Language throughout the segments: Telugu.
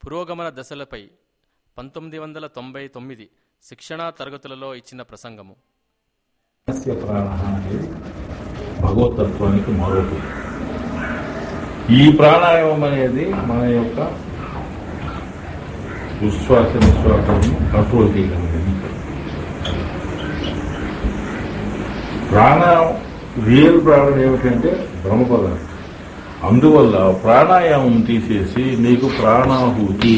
పురోగమన దశలపై పంతొమ్మిది వందల తొంభై తొమ్మిది శిక్షణా తరగతులలో ఇచ్చిన ప్రసంగము సమస్య ప్రాణ అనేది భగవతత్వానికి మరొకటి ఈ ప్రాణాయామం అనేది మన యొక్క విశ్వాస నిశ్వాసాలను కంట్రోల్ చేయగలిగింది ప్రాణాయామం రియల్ ప్రాణం ఏమిటంటే బ్రహ్మపదార్థం అందువల్ల ప్రాణాయామం తీసేసి నీకు ప్రాణాహుతి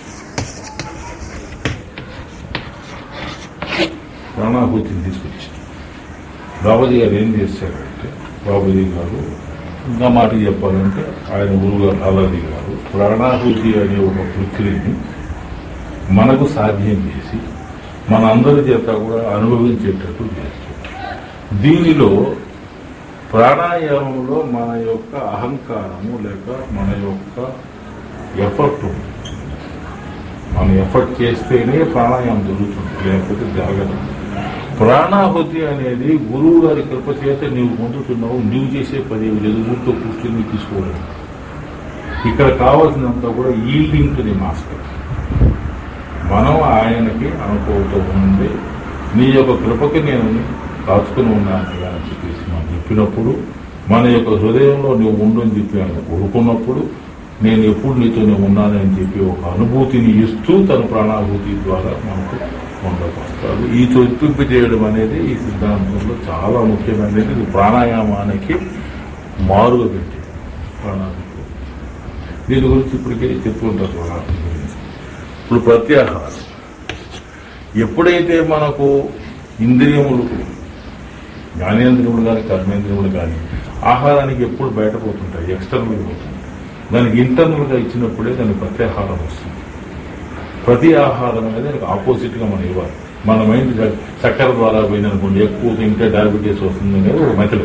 ప్రాణాహుతిని తీసుకొచ్చి బాబుజీ గారు ఏం చేశారంటే బాబుజీ గారు ఇంకా మాట చెప్పాలంటే ఆయన గురుగారు అల్లది గారు ప్రాణాహుతి అనే ఒక ప్రక్రియని మనకు సాధ్యం చేసి మన అందరి చేత కూడా అనుభవించేటట్టు చేస్తారు దీనిలో ప్రాణాయామంలో మన యొక్క అహంకారము లేక మన యొక్క ఎఫర్ట్ ఉంది. మనం ఎఫర్ట్ చేస్తేనే ప్రాణాయామం జరుగుతుంది లేకపోతే జరగదు ప్రాణాహుతి అనేది గురువు గారి కృప చేత నీవు పొందుతున్నావు నీవు చేసే పని ఏమి లేదు ఊరితో కూర్చొని తీసుకోవడం ఇక్కడ కావాల్సినంత కూడా ఈల్డింగ్ టు ది మాస్టర్ మనం ఆయనకి అనుకోవటం ఉంది నీ యొక్క కృపకి నేను కాచుకుని ఉన్నాను అయ్యా అని చెప్పేసి మనం చెప్పినప్పుడు మన యొక్క హృదయంలో నువ్వు ఉండని చెప్పి ఆయన కోరుకున్నప్పుడు నేను ఎప్పుడు నీతోనే ఉన్నానని చెప్పి ఒక అనుభూతిని ఇస్తూ తన ప్రాణాభూతి ద్వారా మనకు పొందకొస్తాడు ఈ చొప్పింపు చేయడం అనేది ఈ సిద్ధాంతంలో చాలా ముఖ్యమైనది ఇది ప్రాణాయామానికి మారుగా పెట్టేది ప్రాణాభూతి దీని గురించి ఇప్పటికే చెప్పుకుంటారు ప్రాణాభూతి గురించి ఇప్పుడు ప్రత్యాహారం ఎప్పుడైతే మనకు ఇంద్రియములు జ్ఞానేంద్రియములు కానీ కర్మేంద్రియములు కానీ ఆహారానికి ఎప్పుడు బయటపోతుంటాయి ఎక్స్టర్నల్ పోతుంటాయి దానికి ఇంటర్నల్ గా ఇచ్చినప్పుడే దానికి ప్రత్యాహారం వస్తుంది ప్రతి ఆహారం అనేది దానికి ఆపోజిట్ గా మనం ఇవ్వాలి మన మైండ్ చక్కెర ద్వారా పోయిందనుకోండి ఎక్కువ తింటే డయాబెటీస్ వస్తుంది అనేది ఒక మెథడ్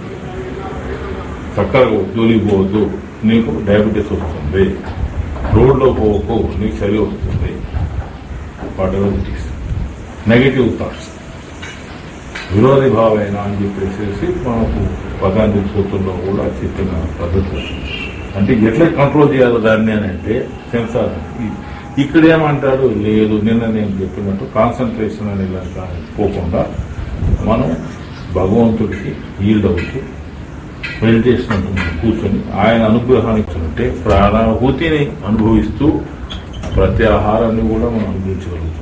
చక్కెర జోలికి పోవద్దు నీకు డయాబెటీస్ వస్తుంది రోడ్లో పోకు నీకు చలి వస్తుంది whatever it is negative thoughts విరోధి భావైన అని చెప్పేసి మనకు పదాన్ని సూత్రంలో కూడా చెప్పిన పద్ధతి అంటే ఎట్లా కంట్రోల్ చేయాలి దాన్ని అని అంటే సెన్సార్ ఇక్కడ ఏమంటాడు లేదు నిన్న నేను చెప్పినట్టు కాన్సన్ట్రేషన్ అనే ఇలా పోకుండా మనం భగవంతుడికి ఈల్డ్ అవుతూ మెడిటేషన్ అంటుంది కూర్చొని ఆయన అనుగ్రహానికి ఉంటే ప్రాణాహూతిని అనుభవిస్తూ ప్రత్యాహారాన్ని కూడా మనం అనుభవించగలుగుతుంటాం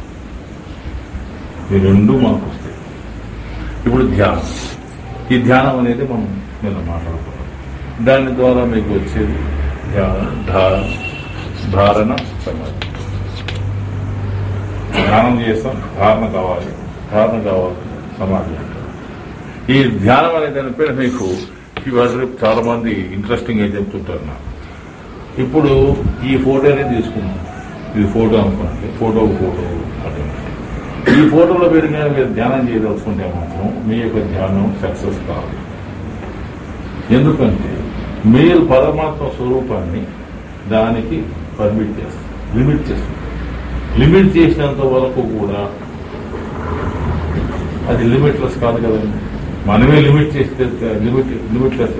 ఈ రెండు మనకు వస్తాయి ఇప్పుడు ధ్యానం ఈ ధ్యానం అనేది మనం నిన్న మాట్లాడుకున్నాం దాని ద్వారా మీకు వచ్చేది ధ్యానం ధారణ ధారణ సమాధి ధ్యానం చేస్తాం ధారణ కావాలి ధారణ కావాలి సమాధి అంటారు ఈ ధ్యానం అనే దానిపైన మీకు ఇవాళ రేపు చాలా మంది ఇంట్రెస్టింగ్ ఏం చెప్తుంటారు నాకు ఇప్పుడు ఈ ఫోటోనే తీసుకున్నాం ఇది ఫోటో అనుకోండి ఫోటో ఫోటో అటువంటి ఈ ఫోటోలో పెరిగిన మీరు ధ్యానం చేయదలుచుకుంటే మాత్రం మీ యొక్క ధ్యానం సక్సెస్ కాదు ఎందుకంటే మీరు పరమాత్మ స్వరూపాన్ని దానికి పర్మిట్ చేస్తారు లిమిట్ చేస్తారు లిమిట్ చేసినంత వరకు కూడా అది లిమిట్లెస్ కాదు కదండి మనమే లిమిట్ చేస్తే లిమిట్ లిమిట్లెస్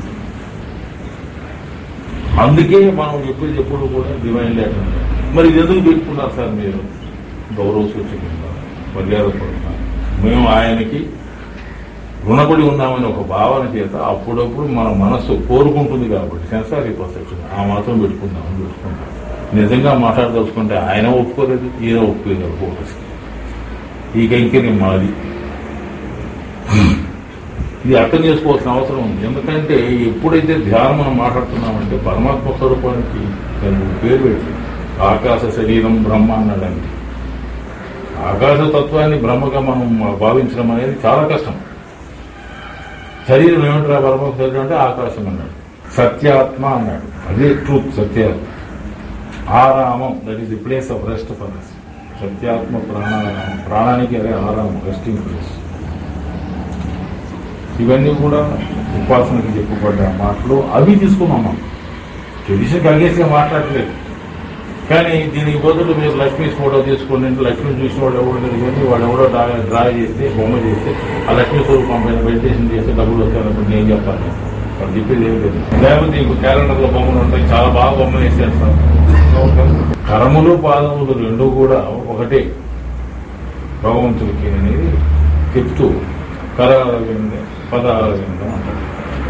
అందుకే మనం ఎప్పుడు ఎప్పుడు కూడా డివైన్ లేకుండా మరి ఇది ఎందుకు పెట్టుకున్నారు సార్ మీరు గౌరవ సూచకంగా మర్యాద పడుతున్నారు మేము ఆయనకి రుణపడి ఉన్నామని ఒక భావన చేత అప్పుడప్పుడు మన మనస్సు కోరుకుంటుంది కాబట్టి సెన్సారీ పర్సెప్షన్ ఆ మాత్రం పెట్టుకుందామని పెట్టుకుంటాం నిజంగా మాట్లాడదలుచుకుంటే ఆయన ఒప్పుకోలేదు ఈయన ఒప్పుకోలేదు ఫోటోస్ ఇక ఇంకే మాది ఇది అర్థం చేసుకోవాల్సిన అవసరం ఉంది ఎందుకంటే ఎప్పుడైతే ధ్యానం మనం మాట్లాడుతున్నామంటే పరమాత్మ స్వరూపానికి దానికి పేరు పెట్టి ఆకాశ శరీరం బ్రహ్మ అన్నాడంటే ఆకాశ తత్వాన్ని బ్రహ్మగా మనం భావించడం అనేది చాలా కష్టం శరీరం ఏమిట్రా పరమాత్మ శరీరం అంటే ఆకాశం అన్నాడు సత్యాత్మ అన్నాడు అదే ట్రూత్ సత్యాత్మ ఆరామం that is the place of rest for us సత్యాత్మ ప్రాణాయామం ప్రాణానికి అదే ఆరామం రెస్టింగ్ ప్లేస్ ఇవన్నీ కూడా ఉపాసనకి చెప్పబడ్డ మాటలు అవి తీసుకున్నాం మనం ట్రెడిషన్ అగేసిగా మాట్లాడలేదు కానీ దీనికి బదులు మీరు లక్ష్మీ ఫోటో తీసుకోండి అంటే లక్ష్మీ చూసిన వాడు ఎవరు లేదు కానీ వాడు ఎవడో డ్రా డ్రా చేస్తే బొమ్మ చేస్తే ఆ లక్ష్మీ స్వరూపం పైన మెడిటేషన్ చేస్తే డబ్బులు వస్తాయన్నప్పుడు నేను చెప్పాలి వాడు చెప్పేది ఏమి లేదు లేకపోతే ఇంకో క్యాలెండర్ లో బొమ్మలు ఉంటాయి చాలా బాగా బొమ్మలు వేసేస్తారు కరములు పాదములు రెండు కూడా ఒకటే భగవంతుడికి అనేది చెప్తూ కర అరవింద పద అరవిందం అంటారు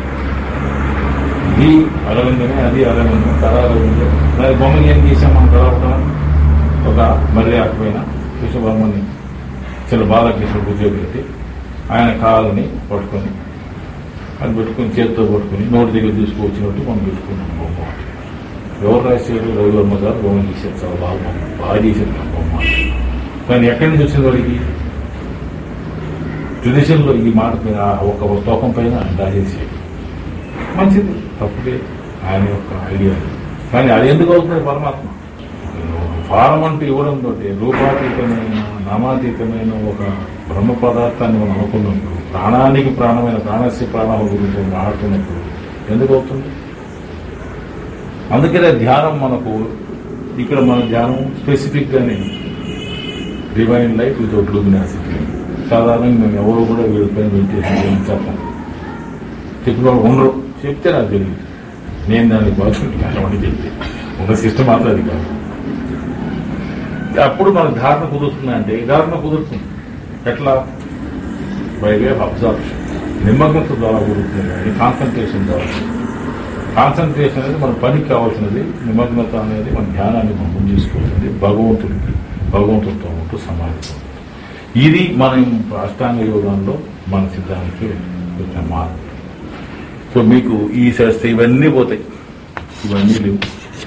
ఇది అరవిందమే అది అరవిందం కర అరవిందం దాని బొమ్మకి ఏం చేసాం మనం కలవడం ఒక మర్రి ఆకపోయిన కృష్ణబొమ్మని చిన్న బాలకృష్ణ కూర్చోబెట్టి ఆయన కాళ్ళని పట్టుకొని అది పెట్టుకుని చేతితో పట్టుకుని నోటి దగ్గర తీసుకువచ్చినట్టు మనం పెట్టుకున్నాం బొమ్మ ఎవరు రాశారు రవివర్మ గారు బొమ్మ తీశారు చాలా బాగా బొమ్మ బాగా తీశారు ఆ బొమ్మ కానీ ఎక్కడి నుంచి వచ్చింది వాడికి ట్రెడిషన్లో ఈ మాట పైన ఆ ఒక శ్లోకం పైన ఆయన రాసేసాడు మంచిది తప్పుడే ఆయన యొక్క ఐడియా కానీ అది ఎందుకు అవుతుంది పరమాత్మ ఫారం అంటూ ఇవ్వడం తోటి రూపాతీతమైన నామాతీతమైన ఒక బ్రహ్మ పదార్థాన్ని మనం అనుకున్నప్పుడు ప్రాణానికి ప్రాణమైన ప్రాణస్య ప్రాణాల గురించి మనం మాట్లాడుతున్నప్పుడు ఎందుకు అవుతుంది అందుకనే ధ్యానం మనకు ఇక్కడ మన ధ్యానం స్పెసిఫిక్ గానే డివైన్ లైఫ్ వితౌట్ లూమినాసిటీ సాధారణంగా మేము ఎవరు కూడా వీళ్ళపైన మెడిటేషన్ ఏం చెప్పం చెప్పిన వాళ్ళు ఉండరు చెప్తే నాకు తెలియదు నేను దాన్ని బాగుంటున్నాను అని చెప్తే ఉన్న సిస్టమ్ మాత్రం అది కాదు అప్పుడు మనకు ధారణ కుదురుతుంది అంటే ధారణ కుదురుతుంది ఎట్లా బై వే ఆఫ్ అబ్జర్ప్షన్ నిమగ్నత ద్వారా కుదురుతుంది కానీ కాన్సన్ట్రేషన్ ద్వారా కాన్సన్ట్రేషన్ అనేది మన పనికి కావాల్సినది నిమగ్నత అనేది మన ధ్యానాన్ని మనం ముందు తీసుకుంటుంది భగవంతుడికి భగవంతుడితో ఉంటూ సమాధితో ఇది మనం అష్టాంగ యోగంలో మన సిద్ధానికి వచ్చిన మార్పు సో మీకు ఈ చేస్తే ఇవన్నీ పోతాయి ఇవన్నీ లేవు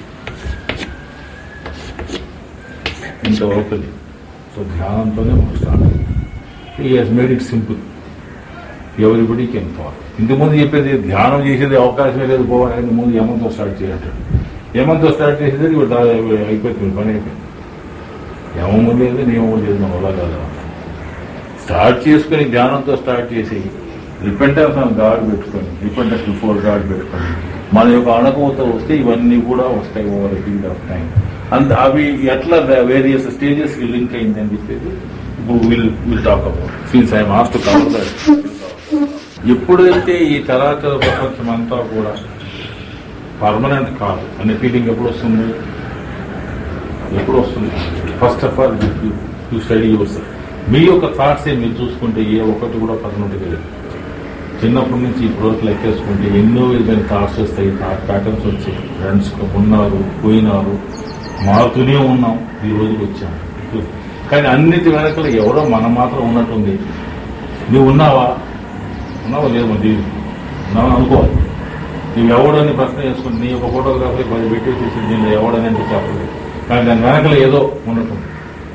ఇంతవరకు లేవు. సో ధ్యానంతోనే మనం స్టార్ట్ ఈ he's made it simple everybody can follow ఇంతకుముందు చెప్పేది ధ్యానం చేసేది అవకాశమే లేదు పోవాలని ముందు యమంతో స్టార్ట్ చేయంటాడు యమంతో స్టార్ట్ చేసేది ఇప్పుడు దా- అయిపోతుంది పని అయిపోయింది యమము లేదు నియమము లేదు మన వల్ల కాదు స్టార్ట్ చేసుకుని ధ్యానంతో స్టార్ట్ చేసి రిపెంటెన్స్ ఆన్ గాడ్ పెట్టుకొని రిపెంటెన్స్ బిఫోర్ గాడ్ పెట్టుకొని మన యొక్క అనుభవత వస్తే ఇవన్నీ కూడా వస్తాయి ఓవర్ పీరియడ్ ఆఫ్ టైం అంత అవి ఎట్లా వేరియస్ స్టేజెస్ కి లింక్ అయింది అని చెప్పేసి ఇప్పుడు will will talk about sins I must cover that ఎప్పుడైతే ఈ చరాచర ప్రపంచం అంతా కూడా పర్మనెంట్ కాదు అనే ఫీలింగ్ ఎప్పుడు వస్తుంది ఎప్పుడు వస్తుంది first of all you study your మీ యొక్క థాట్స్ మీరు చూసుకుంటే ఏ ఒక్కటి కూడా పర్మనెంట్ లేదు చిన్నప్పటి నుంచి ఇప్పుడు వరకు లెక్కేసుకుంటే ఎన్నో విధమైన థాట్స్ వస్తాయి థాట్ ప్యాటర్న్స్ వచ్చాయి ఫ్రెండ్స్ ఉన్నారు పోయినారు మారుతూనే ఉన్నాం ఈ రోజుకి వచ్చాం కానీ అన్నిటి వెనకలు ఎవరో మనం మాత్రం ఉన్నట్టుంది నువ్వు ఉన్నావా ఉన్నావా లేదు మరి ఉన్నావా అనుకోవాలి నువ్వు ఎవడని ప్రశ్న చేసుకుని నీ ఒక ఫోటోగ్రాఫర్ పది పెట్టి తీసి దీనిలో ఎవడని అంటే చెప్పలేదు కానీ దాని వెనకలు ఏదో ఉన్నట్టుంది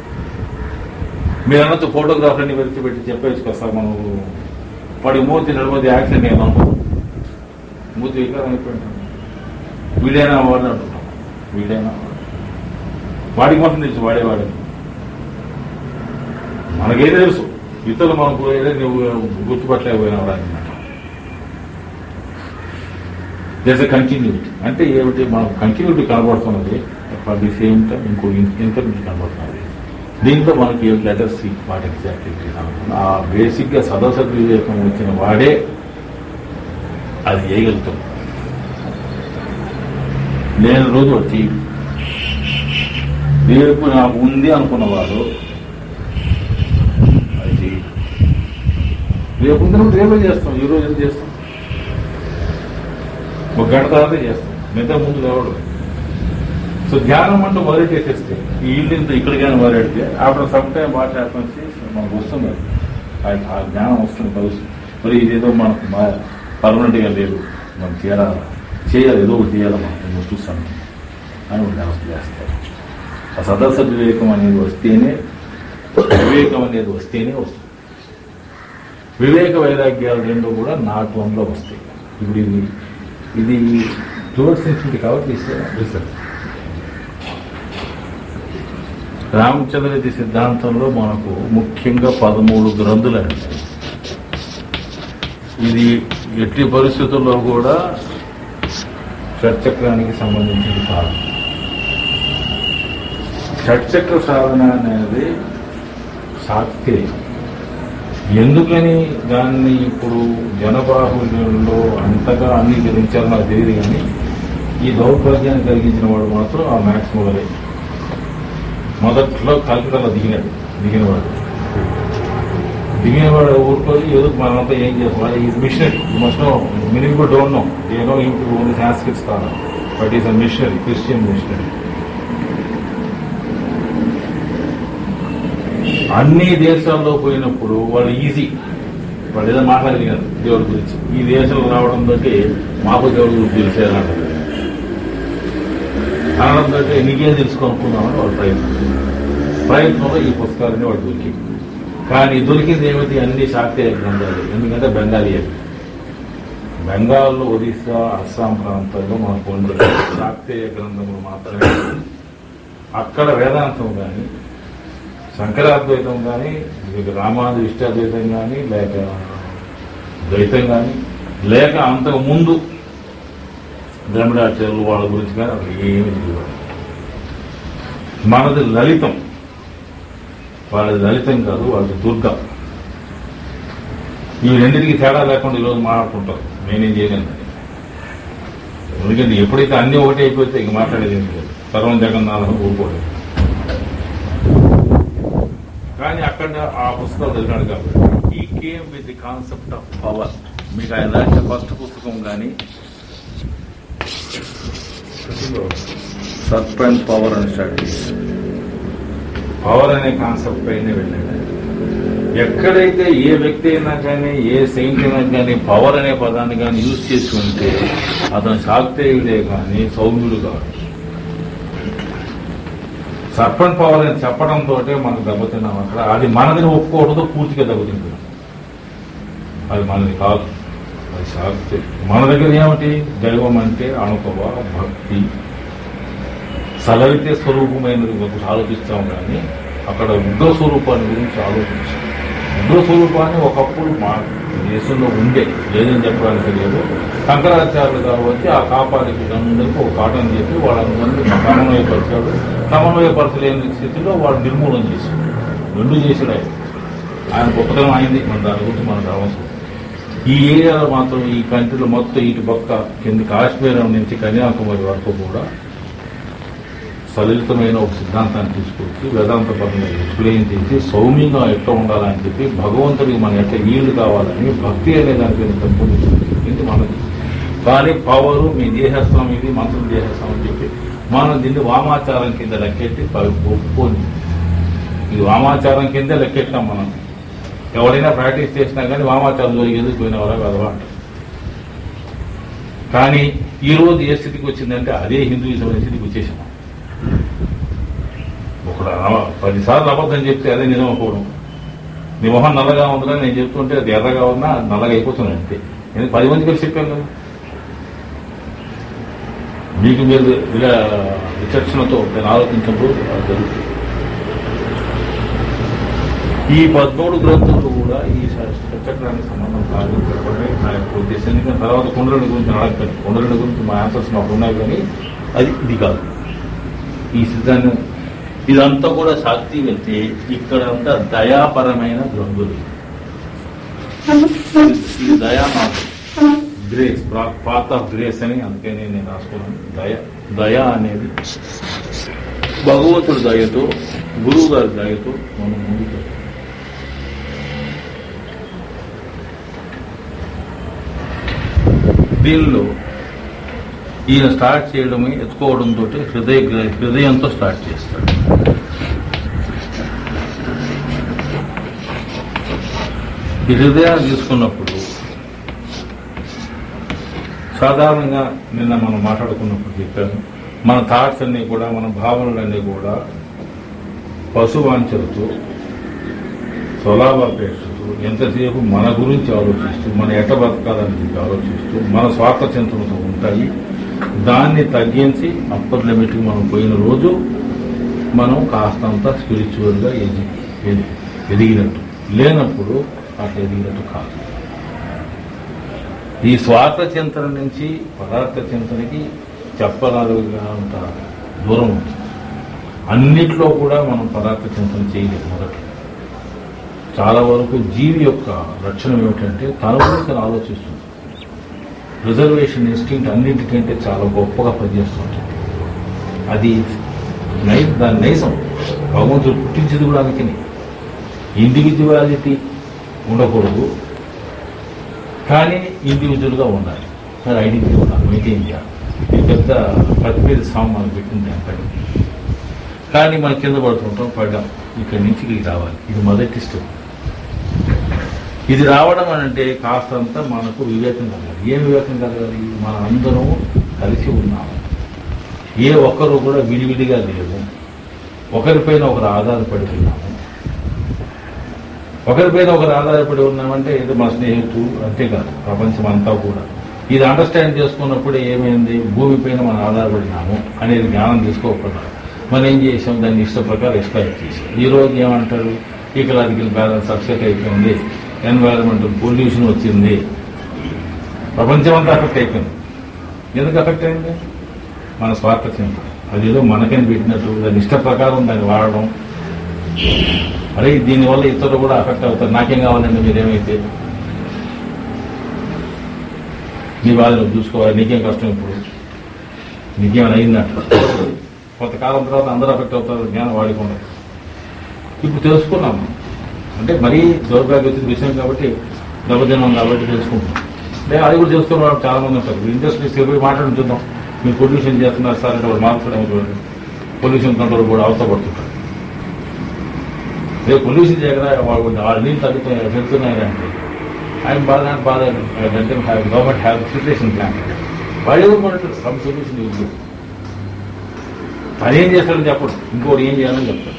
మీరు అన్నట్టు ఫోటోగ్రాఫర్ని వెలిచి పెట్టి చెప్పేసి కదా సార్ మనం వాడి మూర్తి నడిపోతే యాక్సిడెంట్ ఏమనుకో మూర్తి వికారం అయిపోయింటాం వీడైనా వాడు అంటున్నాం వీడైనా వాడు. వాడికి మాత్రం తెలుసు వాడేవాడు మనకేం తెలుసు ఇతరులు మనకు ఏదో నువ్వు గుర్తుపట్టలేకపోయినావు అన్నమాట దర్స్ కంటిన్యూటీ అంటే ఏమిటి మనకు కంటిన్యూటీ కనబడుతున్నది అట్ ది సేమ్ టైం ఇంకో ఇన్ఫర్మేషన్ కనబడుతున్నది దీంట్లో మనకి లెటర్స్ వాట్ ఎగ్జాక్ట్ ఆ బేసిక్ గా సదసద్ వివేకం వచ్చిన వాడే అది చేయగలుగుతాం నేను రోజు వచ్చి రేపు నాకు ఉంది అనుకున్నవాడు అది చేయడు. రేపు ఉంది అనుకుంటే రేపే చేస్తాం ఈ రోజు ఎందుకు చేస్తాం ఒక గంట తర్వాత చేస్తాం మిగతా ముందు లేవడు సో ధ్యానం అంటూ మొదలు చేసేస్తే ఈ ఇల్లు ఇంత ఇక్కడికైనా మొదలెడితే after some time what happens మనకు వస్తుంది అది. ఆ- ఆ జ్ఞానం వస్తుంది కలుస్తుంది మరి ఇదేదో మనకు పర్మనెంట్ గా లేదు మనం చేయాలి చేయాలి ఏదో ఒకటి చేయాలి మనం నేను చూస్తాను అని ఒక వ్యవస్థ చేస్తారు ఆ సదస్సు వివేకం అనేది వస్తేనే వివేకం అనేది వస్తేనే వస్తుంది వివేక వైరాగ్యాలు రెండు కూడా నాట్ వన్లో వస్తాయి ఇప్పుడు ఇది ఇది టువర్డ్స్ ఇన్ఫినిటీ కాబట్టి రీసెర్చ్ రామచంద్రజీ సిద్ధాంతంలో మనకు ముఖ్యంగా పదమూడు గ్రంథులు అండి ఇది ఎట్టి పరిస్థితుల్లో కూడా షట్చక్రానికి సంబంధించింది కాదు షట్చక్ర సాధన అనేది శాస్త్రీయం ఎందుకని దాన్ని ఇప్పుడు జనబాహుల్యంలో అంతగా అంగీకరించారో నాకు తెలియదు కానీ ఈ దౌర్భాగ్యాన్ని కలిగించిన వాడు మాత్రం ఆ మ్యాథ్స్ మొదలై మొదట్లో కల్పితలో దిగినాడు దిగినవాడు దిగినవాడు ఊరుకొని ఏదో మనంతా ఏం చేస్తాం ఈ missionary must know minimum don't know a know into only Sanskrits కాదు but is a missionary Christian missionary అన్ని దేశాల్లో పోయినప్పుడు వాళ్ళు ఈజీ వాళ్ళు ఏదో మాట్లాడగలిగారు దేవుడి గురించి ఈ దేశంలో రావడం బట్టి మాకు దేవుడి గురించి తెలిసేదంటారు అనడం బట్టి నీకేం తెలుసుకోనుకుందామని వాళ్ళ ప్రయత్నం ప్రయత్నంలో ఈ పుస్తకాలన్నీ వాడు దొరికి కానీ దొరికింది ఏమిటి అన్ని శాక్తేయ గ్రంథాలు ఎందుకంటే బెంగాలీ అవి బెంగాల్లో ఒడిశా అస్సాం ప్రాంతాల్లో మనకు ఉండే శాక్తేయ గ్రంథములు మాత్రమే అక్కడ వేదాంతం కానీ శంకరాద్వైతం కానీ రామాను ఇష్టాద్వైతం కానీ లేక ద్వైతం కానీ లేక అంతకు ముందు ద్రమిడాచార్యులు వాళ్ళ గురించి కానీ అసలు ఏమి తెలియదు మనది లలితం వాళ్ళది లలితం కాదు వాళ్ళది దుర్గ ఈ రెండింటికి తేడా లేకుండా ఈరోజు మాట్లాడుకుంటారు నేనేం చేయగలను ఎందుకంటే ఎప్పుడైతే అన్ని ఒకటే అయిపోతే ఇక మాట్లాడేది ఏం లేదు సర్వం జగన్నాథం ఊరుకోలేదు కానీ అక్కడ ఆ పుస్తకాలు చదివినాడు కాబట్టి ఈ came with the concept of power మీకు ఆయన రాసిన ఫస్ట్ పుస్తకం కానీ serpent power and studies power అనే కాన్సెప్ట్ పైన వెళ్ళాడు ఎక్కడైతే ఏ వ్యక్తి అయినా కానీ ఏ సెయింట్ అయినా కానీ పవర్ అనే పదాన్ని కానీ యూజ్ చేసి ఉంటే అతను శాక్తేయుడే కానీ సౌమ్యుడు కాదు సర్పంచ్ పవర్ అని చెప్పడంతో మనకు దెబ్బతిన్నాం అక్కడ అది మనదిని ఒప్పుకోవడంతో పూర్తిగా దెబ్బతింటున్నాం అది మనది కాదు అది శాక్తి మన దగ్గర ఏమిటి దైవం అంటే అణుకవ భక్తి సలవితే స్వరూపమైనది ఒకటి ఆలోచిస్తాం కానీ అక్కడ ఉగ్ర స్వరూపాన్ని గురించి ఆలోచించాం ఉగ్ర స్వరూపాన్ని ఒకప్పుడు మా దేశంలో ఉండే లేదని చెప్పడానికి లేదు శంకరాచార్యులు గారు వచ్చి ఆ కాపాడికి అందరికీ ఒక పాఠం చెప్పి వాళ్ళందరినీ సమన్వయపరిచాడు సమన్వయపరచలేని స్థితిలో వాడు నిర్మూలన చేశాడు రెండు చేశాడు ఆయన ఆయన గొప్పతనం అయింది మన దాని గురించి మనకు అవసరం ఈ ఏరియాలో మాత్రం ఈ కంట్రీలో మొత్తం ఇటు పక్క కింద కాశ్మీరం నుంచి కన్యాకుమారి వరకు కూడా సలితమైన ఒక సిద్ధాంతాన్ని తీసుకొచ్చి వేదాంత పరంగా ఎక్స్ప్లెయిన్ చేసి సౌమ్యంగా ఎట్లా ఉండాలని చెప్పి భగవంతుడికి మన ఎట్లా ఈళ్ళు కావాలని భక్తి అనే దానికి పెంపొందించింది మనది కానీ పవరు మీ దేహస్థం ఇది మంత్రం దేహస్థం అని చెప్పి మనం దీన్ని వామాచారం కింద లెక్కెట్టి ప- ఒప్పుకొని ఇది వామాచారం కిందే లెక్కెట్టాం మనం ఎవరైనా ప్రాక్టీస్ చేసినా కానీ వామాచారం జోలికి ఎదురు పోయిన వాళ్ళ కదవా కానీ ఈ రోజు ఏ స్థితికి వచ్చిందంటే అదే హిందూయిజం అనే స్థితికి వచ్చేసాం ఒకడు అన- పదిసార్లు అబద్ధం చెప్తే అదే నిజం అనుకోవడం నీ మొహం నల్లగా ఉందిరా నేను చెప్తుంటే అది ఎర్రగా ఉన్నా నల్లగా అయిపోతున్నాను అంతే నేను పది మంది కలిసి చెప్పాను కదా మీకు మీరు ఇలా విచక్షణతో నేను ఆలోచించినప్పుడు అది జరుగుతుంది ఈ పద్మూడు గ్రంథాలు కూడా ఈ చక్రానికి సంబంధం కాదు చెప్పడమే నా యొక్క ఉద్దేశం ఎందుకంటే తర్వాత కుండలుడి గురించి అడగండి కుండలుడి గురించి మా ఆన్సర్స్ మాకు ఉన్నాయి కానీ అది ఇది కాదు ఈ సిద్ధాంతం ఇదంతా కూడా శాక్తి వెళ్తే ఇక్కడంతా దయాపరమైన గ్రంథులు ఇది దయా మాత్రం గ్రేస్ పాత్ ఆఫ్ గ్రేస్ అని అందుకని నేను రాసుకున్నాను దయ దయ అనేది భగవంతుడి దయతో గురువు గారి దయతో మనం ముందుకు వెళ్తాం. దీనిలో ఈయన స్టార్ట్ చేయడమే ఎత్తుకోవడంతో హృదయ హృదయంతో స్టార్ట్ చేస్తాడు ఈ హృదయాన్ని తీసుకున్నప్పుడు సాధారణంగా నిన్న మనం మాట్లాడుకున్నప్పుడు చెప్పాను మన థాట్స్ అన్ని కూడా మన భావనలన్నీ కూడా పశువాంచలతో స్వలాభాపేక్షతో ఎంతసేపు మన గురించి ఆలోచిస్తూ మన ఎట్ట బతకాలని చెప్పి ఆలోచిస్తూ మన స్వార్థ చింతనతో ఉంటాయి దాన్ని తగ్గించి అప్పర్ లిమిట్కి మనం పోయిన రోజు మనం కాస్తంత స్పిరిచువల్గా ఎది ఎది- ఎదిగినట్టు లేనప్పుడు అట్లా ఎదిగినట్టు కాదు ఈ స్వార్థ చింతన నుంచి పదార్థ చింతనకి చెప్పగలిగినంత దూరం ఉంది అన్నిట్లో కూడా మనం పదార్థ చింతన చేయలేదు మొదట చాలా వరకు జీవి యొక్క లక్షణం ఏమిటంటే తన గురించి తను ఆలోచిస్తుంది రిజర్వేషన్ ఇన్స్టింక్ట్ అన్నింటికంటే చాలా గొప్పగా పనిచేస్తుంటుంది అది నై దాని నైజం భగవంతుడు పుట్టించింది కూడా అందుకని ఇండివిజువాలిటీ ఉండకూడదు కానీ ఇండివిజువల్గా ఉండాలి కానీ ఐడెంటిటీ ఉండాలి మెయింటైన్ చేయాలి ఇది పెద్ద పత్తిపేరు సామాన్లు పెట్టుంటే అంటాడు కానీ మనం కింద పడుతుంటాం పడ్డాం ఇక్కడి నుంచి ఇక్కడికి రావాలి ఇది మొదటి స్టెప్ ఇది రావడం అని అంటే కాస్తంత మనకు వివేకం కలగాలి ఏం వివేకం కలగాలి మన అందరం కలిసి ఉన్నాము ఏ ఒక్కరు కూడా విడివిడిగా లేవు ఒకరిపైన ఒకరు ఆధారపడి ఉన్నాము ఒకరిపైన ఒకరు ఆధారపడి ఉన్నామంటే ఇది మా స్నేహితులు అంతేకాదు ప్రపంచం అంతా కూడా ఇది అండర్స్టాండ్ చేసుకున్నప్పుడే ఏమైంది భూమిపైన మనం ఆధారపడినాము అనేది జ్ఞానం తీసుకోకుండా మనం ఏం చేసాం దాన్ని ఇష్ట ప్రకారం ఎక్స్ప్లైట్ చేసాం ఈ రోజు ఏమంటారు ఈకలాజికల్ బ్యాలెన్స్ అప్సెట్ అయిపోయింది ఎన్వైరన్మెంటల్ పొల్యూషన్ వచ్చింది ప్రపంచం అంతా అఫెక్ట్ అయిపోయింది ఎందుకు అఫెక్ట్ అయింది మన స్వార్థ చింత అదేదో మనకని పెట్టినట్టు దాని ఇష్ట ప్రకారం దాన్ని వాడడం అరే దీనివల్ల ఇతరులు కూడా అఫెక్ట్ అవుతారు నాకేం కావాలండి మీరేమైతే నీ బాధ నువ్వు చూసుకోవాలి నీకేం కష్టం ఇప్పుడు నీకేమైనా అయిందంట కొంతకాలం తర్వాత అందరూ అఫెక్ట్ అవుతారు జ్ఞానం వాడికుండా ఇప్పుడు తెలుసుకున్నాము అంటే మరీ దౌర్భాగ్య వచ్చిన విషయం కాబట్టి దెబ్బతిన్నాం కాబట్టి తెలుసుకుంటున్నాం లేదా అది కూడా తెలుసుకున్న వాళ్ళు చాలా మంది ఉంటారు ఇండస్ట్రీస్ పోయి మాట్లాడి చూద్దాం మీరు పొల్యూషన్ చేస్తున్నారు సార్ అంటే వాళ్ళు మార్చడం చూడండి పొల్యూషన్ కంట్రోల్ కూడా అవసరపడుతుంటారు రేపు పొల్యూషన్ చేయకుండా వాళ్ళు వాళ్ళ నీళ్ళు తగ్గుతున్నాయి పెడుతున్నాయి అంటే ఆయన బాధ నాట్ బాధ అంటే గవర్నమెంట్ హ్యావ్ ఫిల్టరేషన్ ప్లాంట్ వాళ్ళు ఎవరు మనకు సమ్ సొల్యూషన్ ఇవ్వదు అది ఏం చేస్తాడని చెప్పడు ఇంకోటి ఏం చేయాలని చెప్తాడు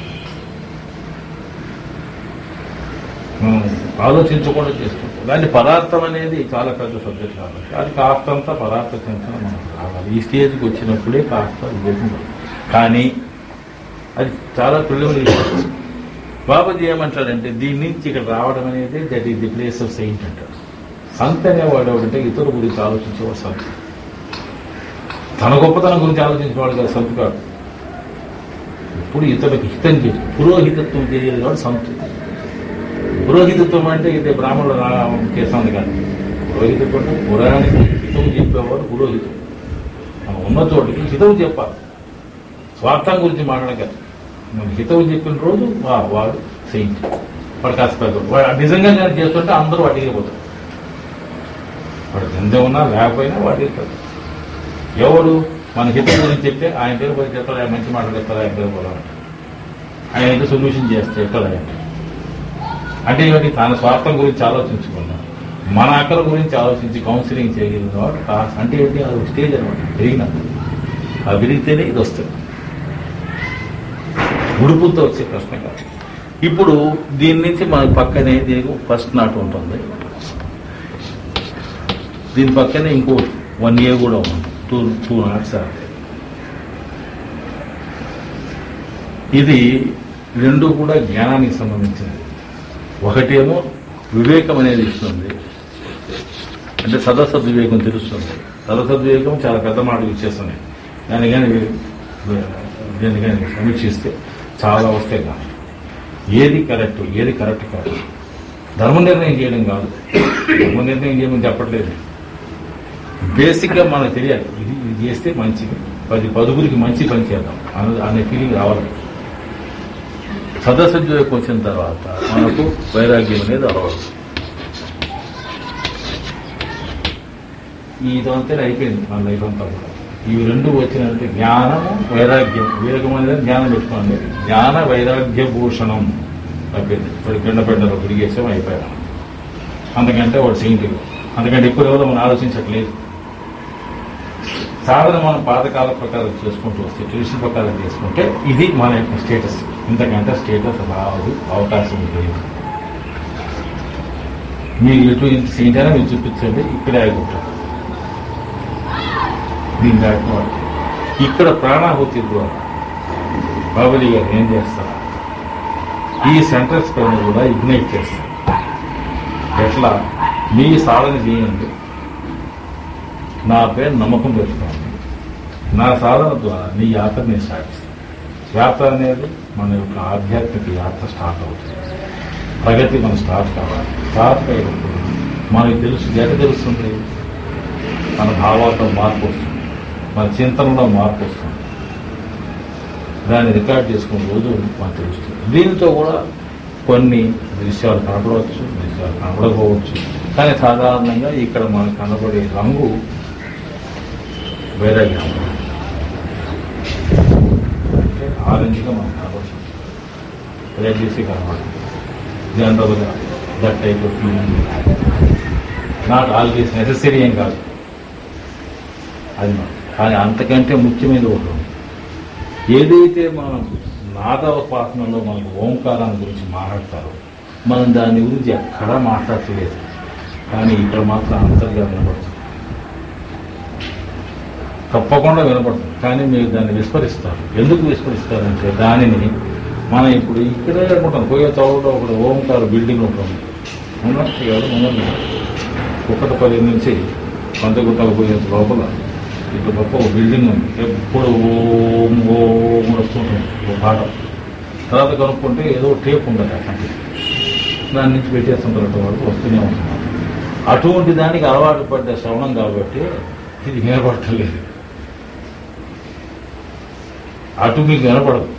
మనం ఆలోచించకుండా చేస్తుంటాం దాని పదార్థం అనేది చాలా పెద్ద సబ్జెక్ట్ కాబట్టి అది కాస్తంత పదార్థ చింతన మనకు రావాలి ఈ స్టేజ్కి వచ్చినప్పుడే కాస్త వివేకం కలుగుతుంది. కానీ అది చాలా ప్రిలిమినరీ బాబాజీ ఏమంటాడంటే దీని నుంచి ఇక్కడ రావడం అనేది that is the place of saint అంటాడు సంత్ అనేవాడు ఎవడంటే ఇతరుల గురించి ఆలోచించేవాడు సంత్ తన గొప్పతనం గురించి ఆలోచించేవాడు కదా సంత్ కాదు ఇప్పుడు ఇతరులకు హితం చేసి పురోహితత్వం చేయలేదు వాడు సంత్ పురోహితత్వం అంటే ఇది బ్రాహ్మణులు చేస్తుంది కాదు పురోహితత్వం అంటే పురాణానికి హితం చెప్పేవాడు పురోహితం మనం ఉన్న చోటికి హితం చెప్పాలి స్వార్థం గురించి మాట్లాడగలరు మన హితవు చెప్పిన రోజు వా- వాడు సెయింట్ వాడు కాస్త వాడు నిజంగా నేను చేస్తుంటే అందరూ వాటికి పోతారు వాడు నింద ఉన్నా లేకపోయినా వాడు ఇస్తారు ఎవడు మన హితం గురించి చెప్తే ఆయన పేరు పోయి చెప్తాడు ఆయన మంచి మాటలు చెప్తారు ఆయన పేరు పోవాలంటే ఆయన ఏదో సొల్యూషన్ చేస్తే చెప్తాడు ఆయన అంటే ఇవన్నీ తన స్వార్థం గురించి ఆలోచించుకున్నా మన అక్కల గురించి ఆలోచించి కౌన్సిలింగ్ చేయగలిగిన వాడు కాస్త అంటే ఏంటి అది ఒక స్టేజ్ అనమాట పెరిగినప్పుడు ఆ పెరిగితేనే ఇది వస్తుంది ఉడుపుతో వచ్చే ప్రశ్న కాదు ఇప్పుడు దీని నుంచి మన పక్కనే దీనికి ఫస్ట్ నాట్ ఉంటుంది దీని పక్కనే ఇంకో వన్ ఇయర్ కూడా ఉంది టూ టూ నాట్స్ ఇది రెండు కూడా జ్ఞానానికి సంబంధించినది ఒకటేమో వివేకం అనేది ఇస్తుంది అంటే సదసద్ వివేకం తెలుస్తుంది సదసద్ వివేకం చాలా పెద్ద మాటలు ఇచ్చేస్తున్నాయి దాన్ని కానీ దీన్ని కానీ సమీక్షిస్తే చాలా వస్తాయి కానీ ఏది కరెక్ట్ ఏది కరెక్ట్ కాదు ధర్మ నిర్ణయం చేయడం కాదు ధర్మ నిర్ణయం చేయమని చెప్పట్లేదు బేసిక్గా మనకు తెలియాలి ఇది ఇది చేస్తే మంచిది పది పదుగురికి మంచి పని చేద్దాం అన్న అనే ఫీలింగ్ రావాలి సదసద్వివేకం వచ్చిన తర్వాత మనకు వైరాగ్యం అనేది అలవాటు ఇదంతా అయిపోయింది మన లైఫ్ అంతా కూడా ఇవి రెండు వచ్చినంటే జ్ఞానము వైరాగ్యం వివేకం అనేది జ్ఞానం పెట్టుకోండి జ్ఞాన వైరాగ్య భూషణం అయిపోయింది ఇప్పుడు కింద పెట్టారు తిరిగేసాం అయిపోయాం అంతకంటే వాడు సెయింట్ అంతకంటే ఎక్కువ ఎవరో మనం ఆలోచించట్లేదు సాధన మనం పాతకాల ప్రకారం చేసుకుంటూ వస్తే ట్రెడిషన్ ప్రకారం చేసుకుంటే ఇది మన యొక్క స్టేటస్ ఇంతకంటే స్టేటస్ రాదు అవకాశం లేదు మీరు ఎటు ఇంత సెయింట్ అయినా మీరు చూపించండి ఇక్కడే ఆగుంటారు దీని దాటిన వాడు ఇక్కడ ప్రాణాహుతి ద్వారా బాబుజీ గారు ఏం చేస్తారు ఈ సెంటర్స్ పైన కూడా ఇగ్నైట్ చేస్తారు ఎట్లా మీ సాధన చేయండి నా పేరు నమ్మకం పెట్టుకోండి నా సాధన ద్వారా నీ యాత్ర నేను సాగిస్తాను యాత్ర అనేది మన యొక్క ఆధ్యాత్మిక యాత్ర స్టార్ట్ అవుతుంది ప్రగతి మనం స్టార్ట్ కావాలి స్టార్ట్ అయినప్పుడు మనకు తెలుసు ఎట తెలుస్తుంది మన భావాల్లో మార్పు వస్తుంది మన చింతనలో మార్పు వస్తుంది దాన్ని రికార్డ్ చేసుకునే రోజు మనకు తెలుస్తుంది దీనితో కూడా కొన్ని దృశ్యాలు కనపడవచ్చు దృశ్యాలు కనపడకపోవచ్చు కానీ సాధారణంగా ఇక్కడ మనకు కనబడే రంగు వైరాగ్యం అంటే ఆరెంజ్గా మనకు కనబడుతుంది రెడ్డిసి కనబడుతుంది జనరల్గా that type of feeling not always necessary ఏం కాదు అది మనం కానీ అంతకంటే ముఖ్యమైన ఒకటి ఉంది. ఏదైతే మనం నాదోపాసనలో మనకు ఓంకారాన్ని గురించి మాట్లాడతారో మనం దాని గురించి ఎక్కడా మాట్లాడలేదు కానీ ఇక్కడ మాత్రం అంతర్గా వినపడుతుంది తప్పకుండా వినపడుతుంది కానీ మీరు దాన్ని విస్మరిస్తారు ఎందుకు విస్మరిస్తారంటే దానిని మనం ఇప్పుడు ఇక్కడే అనుకుంటాం పోయే తోటలో ఒకటి ఓంకార బిల్డింగ్ ఉంటుంది ఉన్నట్టు ఎవరు ఉన్నది కుక్కటపల్లి నుంచి పంతగుట్టకు పోయే లోపల ఇటు గొప్ప ఒక బిల్డింగ్ ఉంది ఎప్పుడు ఓం ఓం అని వస్తుంటుంది ఒక పాట తర్వాత కనుక్కుంటే ఏదో టేప్ ఉండదు అట్లాంటి దాని నుంచి పెట్టేస్తుంటారు వరకు వస్తూనే ఉంటున్నారు అటువంటి దానికి అలవాటు పడ్డ శ్రవణం కాబట్టి ఇది వినపడటలేదు అటు మీకు వినపడదు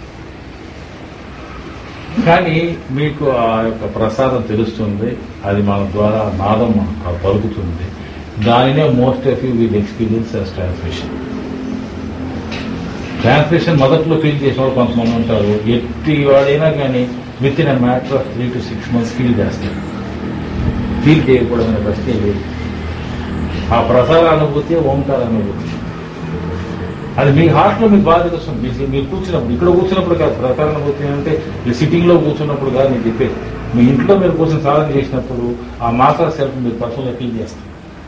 కానీ మీకు ఆ యొక్క ప్రసాదం తెలుస్తుంది అది మన ద్వారా నాదం మనకు పలుకుతుంది దానినే most of you will experience as transmission transmission మొదట్లో ఫీల్ చేసిన వాళ్ళు కొంతమంది ఉంటారు ఎట్టి వాడైనా కానీ within a matter of three to six months feel చేస్తారు ఫీల్ చేయకూడదనే ప్రశ్నే లేదు ఆ ప్రసాద అనుభూతి ఓంకార అనుభూతి అది మీ హార్ట్ లో మీకు బాగా తెలుస్తుంది మీరు- మీరు కూర్చున్నప్పుడు ఇక్కడ కూర్చున్నప్పుడు కాదు ప్రసాద అనుభూతి అంటే ఈ సిట్టింగ్ లో కూర్చున్నప్పుడు కాదు నేను చెప్పేది మీ ఇంట్లో మీరు కూర్చొని సాధన చేసినప్పుడు ఆ మాసా సెల్ఫ్ మీరు పర్సనల్ ఫీల్ చేస్తారు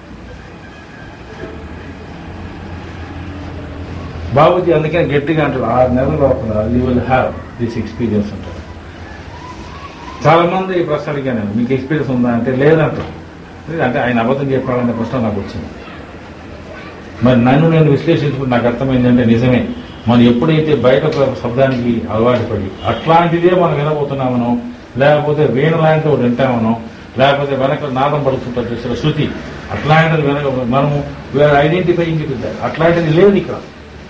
బాబుజీ అందుకని గట్టిగా అంటారు ఆరు నెలల లోపల you will have this experience అంటారు చాలా మంది ఈ ప్రశ్న అడిగాను నేను, మీకు ఎక్స్పీరియన్స్ ఉందా అంటే లేదంటారు అంటే ఆయన అబద్ధం చెప్పాలనే ప్రశ్న నాకు వచ్చింది మరి నన్ను నేను విశ్లేషించుకుంటే నాకు అర్థమైందంటే నిజమే మనం ఎప్పుడైతే బయట ఒక శబ్దానికి అలవాటు పడి అట్లాంటిదే మనం వినబోతున్నామనో లేకపోతే వీణ లాంటి ఒకటి వింటామనో లేకపోతే వెనక నాదం పడుతుంటారు చూసిన శృతి అట్లాంటిది వెనక మనము వేరే ఐడెంటిఫైయింగ్ అట్లాంటిది లేదు ఇక్కడ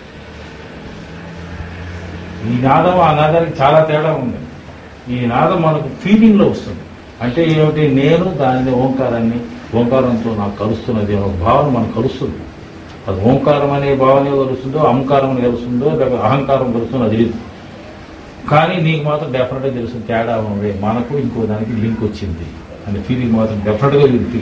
ఈ నాదం ఆ నాదానికి చాలా తేడా ఉంది ఈ నాదం మనకు ఫీలింగ్ లో వస్తుంది అంటే ఏమిటి నేను దానిని ఓంకారాన్ని ఓంకారంతో నాకు కలుస్తున్నది అనే ఒక భావన మనకు కలుస్తుంది అది ఓంకారం అనే భావన కలుస్తుందో అహంకారం అని కలుస్తుందో లేకపోతే అహంకారం కలుస్తుందో అది లేదు కానీ నీకు మాత్రం డెఫినెట్గా తెలుస్తుంది తేడా ఉంది మనకు ఇంకో దానికి లింక్ వచ్చింది అనే ఫీలింగ్ మాత్రం డెఫినెట్గా ఉంది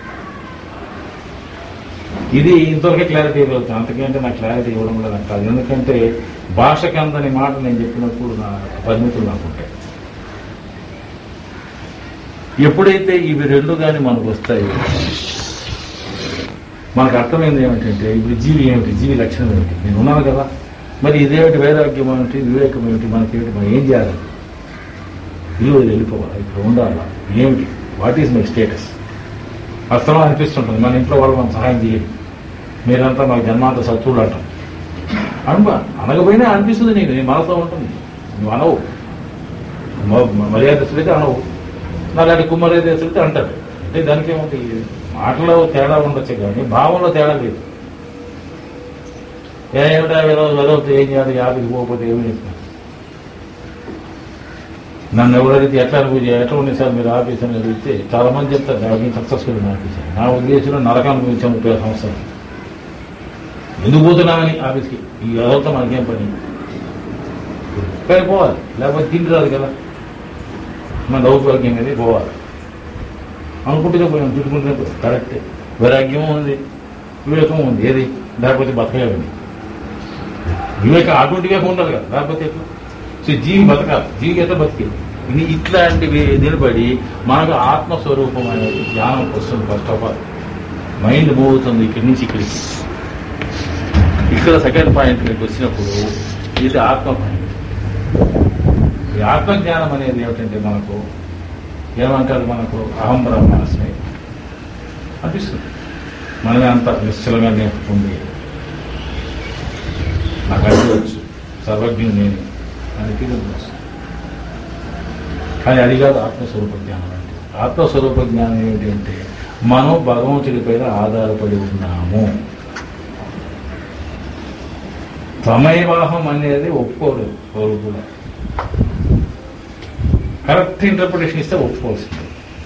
ఇది ఇంతవరకే క్లారిటీ ఇవ్వగలుగుతాను అంతకంటే నాకు క్లారిటీ ఇవ్వడం కూడా నాకు కాదు ఎందుకంటే భాషకి అందని మాట నేను చెప్పినప్పుడు నా పరిమితులు నాకు ఉంటాయి ఎప్పుడైతే ఇవి రెండు కానీ మనకు వస్తాయి మనకు అర్థమైంది ఏమిటంటే ఇప్పుడు జీవి ఏమిటి జీవి లక్షణం ఏమిటి నేను ఉన్నాను కదా మరి ఇదేమిటి వైరాగ్యం ఏమిటి వివేకం ఏమిటి మనకేమిటి మనం ఏం చేయాలి విలువ వెళ్ళిపోవాలి ఇప్పుడు ఉండాలా ఏమిటి వాట్ ఈజ్ మై స్టేటస్ అస్తమా అనిపిస్తుంటుంది మన ఇంట్లో వాళ్ళు మనం సహాయం చేయాలి మీరంతా మాకు జన్మాంత శత్రువులు అంటాం అనుభవ అనకపోయినా అనిపిస్తుంది నీకు నీ మనతో ఉంటుంది నువ్వు అనవు మ- మర్యాదస్తులైతే అనవు నాలాంటి కుమ్మర్యాదస్తులైతే అంటారు అంటే దానికి ఏముంది మాటలో తేడా ఉండొచ్చు కానీ భావంలో తేడా లేదు ఏ ఏమిటా వెదవుతే ఏం చేయాలి యాభైకి పోకపోతే ఏమి చేస్తున్నారు నన్ను ఎవరైతే ఎట్లా అనుభూతి ఎట్లా ఉంది సార్ మీరు ఆఫీస్ అని అడిగితే చాలా మంది చెప్తారు నాకు సక్సెస్ఫుల్ ఆఫీస్ అని. నా ఉద్దేశంలో నరకం అనుభవించాం ముప్పై ఐదు సంవత్సరాలు ఎందుకు పోతున్నామని ఆఫీస్కి ఈ అదవుతా మనకేం పని కానీ పోవాలి లేకపోతే తిండి రాదు కదా మన దౌర్భాగ్యం అనేది పోవాలి అనుకుంటూనే పోయాం తిట్టుకుంటూనే పోయాం కరెక్టే వైరాగ్యం ఉంది వివేకం ఉంది ఏది లేకపోతే బతకలేదండి వివేకం అటువంటి వివేకం ఉండదు కదా లేకపోతే ఎట్లా సో జీవి బతకాలి జీవికి ఎట్లా బతికేది ఇది ఇట్లాంటివి నిలబడి మనకు ఆత్మస్వరూపం అనేది జ్ఞానం వస్తుంది first of all mind move అవుతుంది ఇక్కడి నుంచి ఇక్కడికి ఇక్కడ సెకండ్ పాయింట్ మీకు వచ్చినప్పుడు ఇది ఆత్మ పాయింట్ ఈ ఆత్మజ్ఞానం అనేది ఏమిటంటే మనకు ఏమంటారు మనకు అహం బ్రహ్మాస్మి అనిపిస్తుంది మనమే అంత నిశ్చలంగా నేర్పుతుంది నాకు అనిపించవచ్చు సర్వజ్ఞుడు నేను అని ఫీలింగ్ వస్తుంది కానీ అది కాదు ఆత్మస్వరూప జ్ఞానం అంటే ఆత్మస్వరూప జ్ఞానం ఏమిటి అంటే మనం భగవంతుడి పైన ఆధారపడి ఉన్నాము తమైవాహం అనేది ఒప్పుకోరు ఎవరు కూడా కరెక్ట్ ఇంటర్ప్రిటేషన్ ఇస్తే ఒప్పుకోవాల్సింది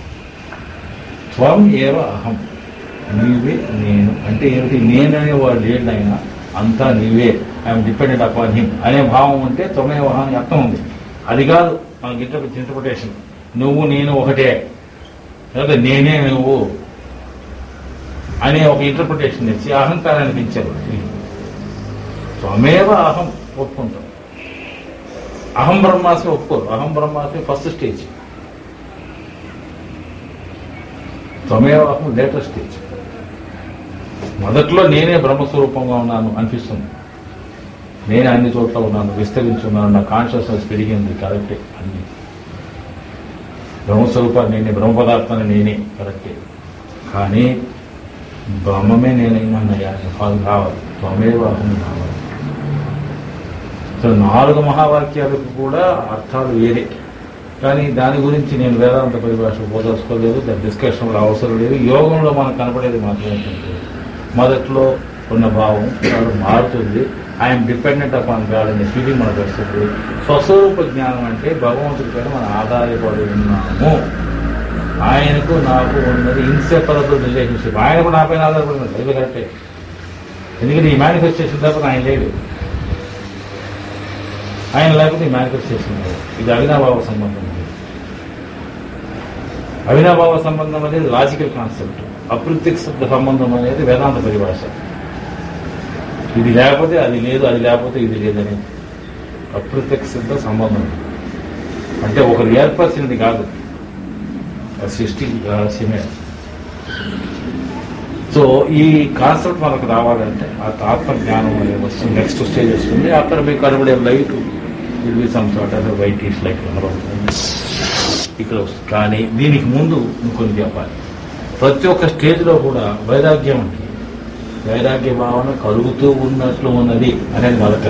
త్వం ఏవ అహం నీవే నేను అంటే ఏమిటి నేననే వాడు లేడైనా అంతా నీవే ఐఎమ్ డిపెండెంట్ అపాన్ హిమ్ అనే భావం ఉంటే త్వమేవ అహం అని అర్థం ఉంది అది కాదు మనకి ఇంటర్ప్రిటేషన్ నువ్వు నేను ఒకటే లేదా నేనే నువ్వు అనే ఒక ఇంటర్ప్రిటేషన్ ఇచ్చి అహంకారాన్ని పెంచారు త్వమేవ అహం ఒప్పుకుంటాం అహం బ్రహ్మాస్మి ఒప్పుకోరు అహం బ్రహ్మాస్మి ఫస్ట్ స్టేజ్ త్వమేవ అహం లేటర్ స్టేజ్ మొదట్లో నేనే బ్రహ్మస్వరూపంగా ఉన్నాను అనిపిస్తుంది నేనే అన్ని చోట్ల ఉన్నాను విస్తరించున్నాను నా కాన్షియస్నెస్ పెరిగింది కరెక్టే అన్ని బ్రహ్మస్వరూపాన్ని నేనే బ్రహ్మ పదార్థాన్ని నేనే కరెక్టే కానీ బ్రహ్మమే నేనైనా అది కావాలి త్వమేవ అహం కావాలి సో నాలుగు మహావాక్యాలకు కూడా అర్థాలు వేరే కానీ దాని గురించి నేను వేదాంత పరిభాష బోధసుకోలేదు దాని డిస్కషన్లో అవసరం లేదు యోగంలో మనకు కనపడేది మాత్రమే ఏంటంటే మొదట్లో ఉన్న భావం తర్వాత మారుతుంది ఐఎమ్ డిపెండెంట్ అపాన్ గాడ్ అనే ఫీలింగ్ మనకు వస్తుంది స్వస్వరూప జ్ఞానం అంటే భగవంతుడి పైన మనం ఆధారపడి ఉన్నాము ఆయనకు నాకు ఉన్నది ఇన్సెపరబుల్ రిలేషన్షిప్ ఆయన కూడా నా పైన ఆధారపడి ఉన్నాడు ఇది కరెక్టే ఎందుకంటే ఈ మేనిఫెస్టేషన్ తప్ప ఆయన లేడు ఆయన లేకపోతే ఈ మేనిఫెస్టేషన్ లేదు ఇది అవినాభావ సంబంధం ఇది అవినాభావ సంబంధం అనేది లాజికల్ కాన్సెప్ట్ అప్రత్యక్ష సంబంధం అనేది వేదాంత పరిభాష ఇది లేకపోతే అది లేదు అది లేకపోతే ఇది లేదని అప్రత్యక్ష సంబంధం అంటే ఒకరు ఏర్పరిచినది కాదు ఆ సృష్టి రహస్యమే సో ఈ కాన్సెప్ట్ మనకు రావాలంటే ఆ ఆత్మ జ్ఞానం అనేది వస్తుంది నెక్స్ట్ స్టేజ్ వస్తుంది అక్కడ మీకు కనబడే light will be some sort of white is light కనబడుతుంది ఇక్కడ వస్తుంది కానీ దీనికి ముందు ఇంకొన్ని చెప్పాలి ప్రతి ఒక్క స్టేజ్లో కూడా వైరాగ్యం ఉంది వైరాగ్య భావన కలుగుతూ ఉన్నట్లు ఉన్నది అనేది మొదట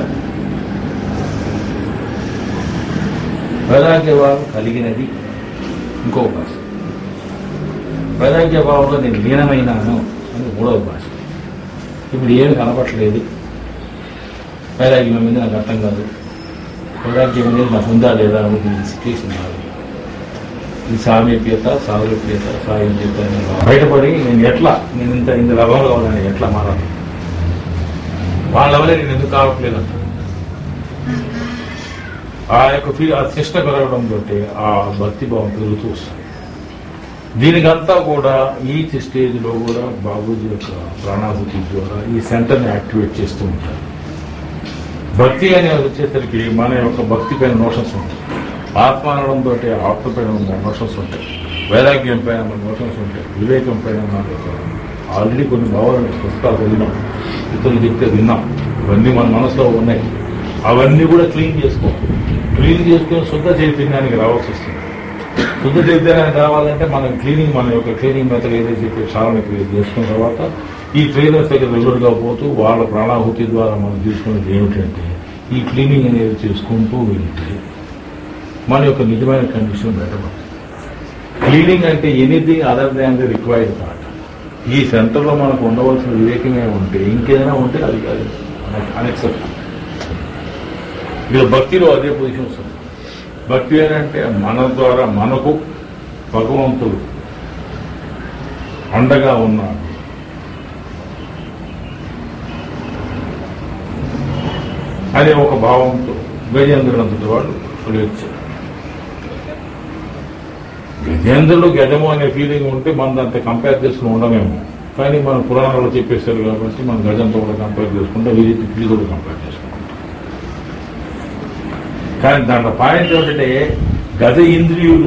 వైరాగ్య భావం కలిగినది ఇంకో భాష వైరాగ్య భావంలో నేను లీనమైనాను అని మూడవ భాష ఇప్పుడు ఏమి కనపట్లేదు వైరాగ్యం అనేది నాకు అర్థం కాదు వైరాగ్యం అనేది నాకు ఉందా లేదా అనేది సిచ్యువేషన్ కాదు ఈ సామీప్యత సారూప్యత సాయుధ్యత అనే భావం. బయటపడి నేను ఎట్లా నేను ఇంత ఇంత లభంగా ఉన్నాను ఎట్లా మారాలి వాళ్ళ వల్ల నేను ఎందుకు కావట్లేదు అంటారు ఆ యొక్క ఫీ ఆ శిష్ట పెరగడం తోటి ఆ భక్తి భావం పెరుగుతూ వస్తుంది దీనికంతా కూడా ఈ స్టేజ్ లో కూడా బాబూజీ యొక్క ప్రాణాభూతి ద్వారా ఈ సెంటర్ ని యాక్టివేట్ చేస్తూ ఉంటారు భక్తి అనేది వచ్చేసరికి మన యొక్క భక్తి పైన నోషన్స్ ఉంటాయి ఆత్మానడం తోటి ఆత్మ పైన నోషన్స్ ఉంటాయి వైరాగ్యం పైన మన నోషన్స్ ఉంటాయి వివేకం పైన మన ఆల్రెడీ కొన్ని భావాలను పుస్తకాలు చదివినాం ఇతరులు చెప్తే విన్నాం ఇవన్నీ మన మనసులో ఉన్నాయి అవన్నీ కూడా క్లీన్ చేసుకో క్లీన్ చేసుకొని శుద్ధ చైతన్యానికి రావాల్సి వస్తుంది శుద్ధ చైతన్యానికి రావాలంటే మనం క్లీనింగ్ మన యొక్క క్లీనింగ్ మెథడ్ ఏదైతే చెప్పి చాలా క్లియర్ చేసుకున్న తర్వాత ఈ ట్రైనర్స్ దగ్గర రెగ్యులర్గా పోతూ వాళ్ళ ప్రాణాహుతి ద్వారా మనం తీసుకునేది ఏమిటంటే ఈ క్లీనింగ్ అనేది చేసుకుంటూ వెళ్తే మన యొక్క నిజమైన కండిషన్ బెటర్ క్లీనింగ్ అంటే anything other than the required part ఈ సెంటర్లో మనకు ఉండవలసిన వివేకమే ఉంటే ఇంకేదైనా ఉంటే అది అది అన్ఎక్సెప్ట్ ఇక్కడ భక్తిలో అదే పొజిషన్ వస్తుంది భక్తి అంటే మన ద్వారా మనకు భగవంతుడు అండగా ఉన్నాడు అనే ఒక భావంతో గజేంద్రులంతటి వాడు వచ్చాడు గజేంద్రుడు గజము అనే ఫీలింగ్ ఉంటే మనం దాంతో కంపేర్ చేసుకుని ఉండమేమో కానీ మన పురాణాల్లో చెప్పేశారు కాబట్టి మనం గజంతో కూడా కంపేర్ చేసుకుంటే వీరికి ఫీల్ కూడా కంపేర్ చేసుకుంటాం కానీ దాంట్లో పాయింట్ ఏమిటంటే గజ ఇంద్రియులు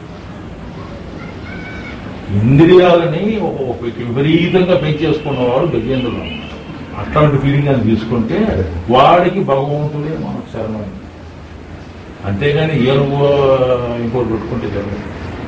ఇంద్రియాలని ఒక ఒక విపరీతంగా పెంచేసుకున్నవాడు గజేంద్రుడు అన్నమాట. అట్లాంటి ఫీలింగ్ అని తీసుకుంటే వాడికి భగవంతుడే మనకు శరణమైంది అంతేగాని ఏనుగు ఇంకోటి పెట్టుకుంటే జరగదు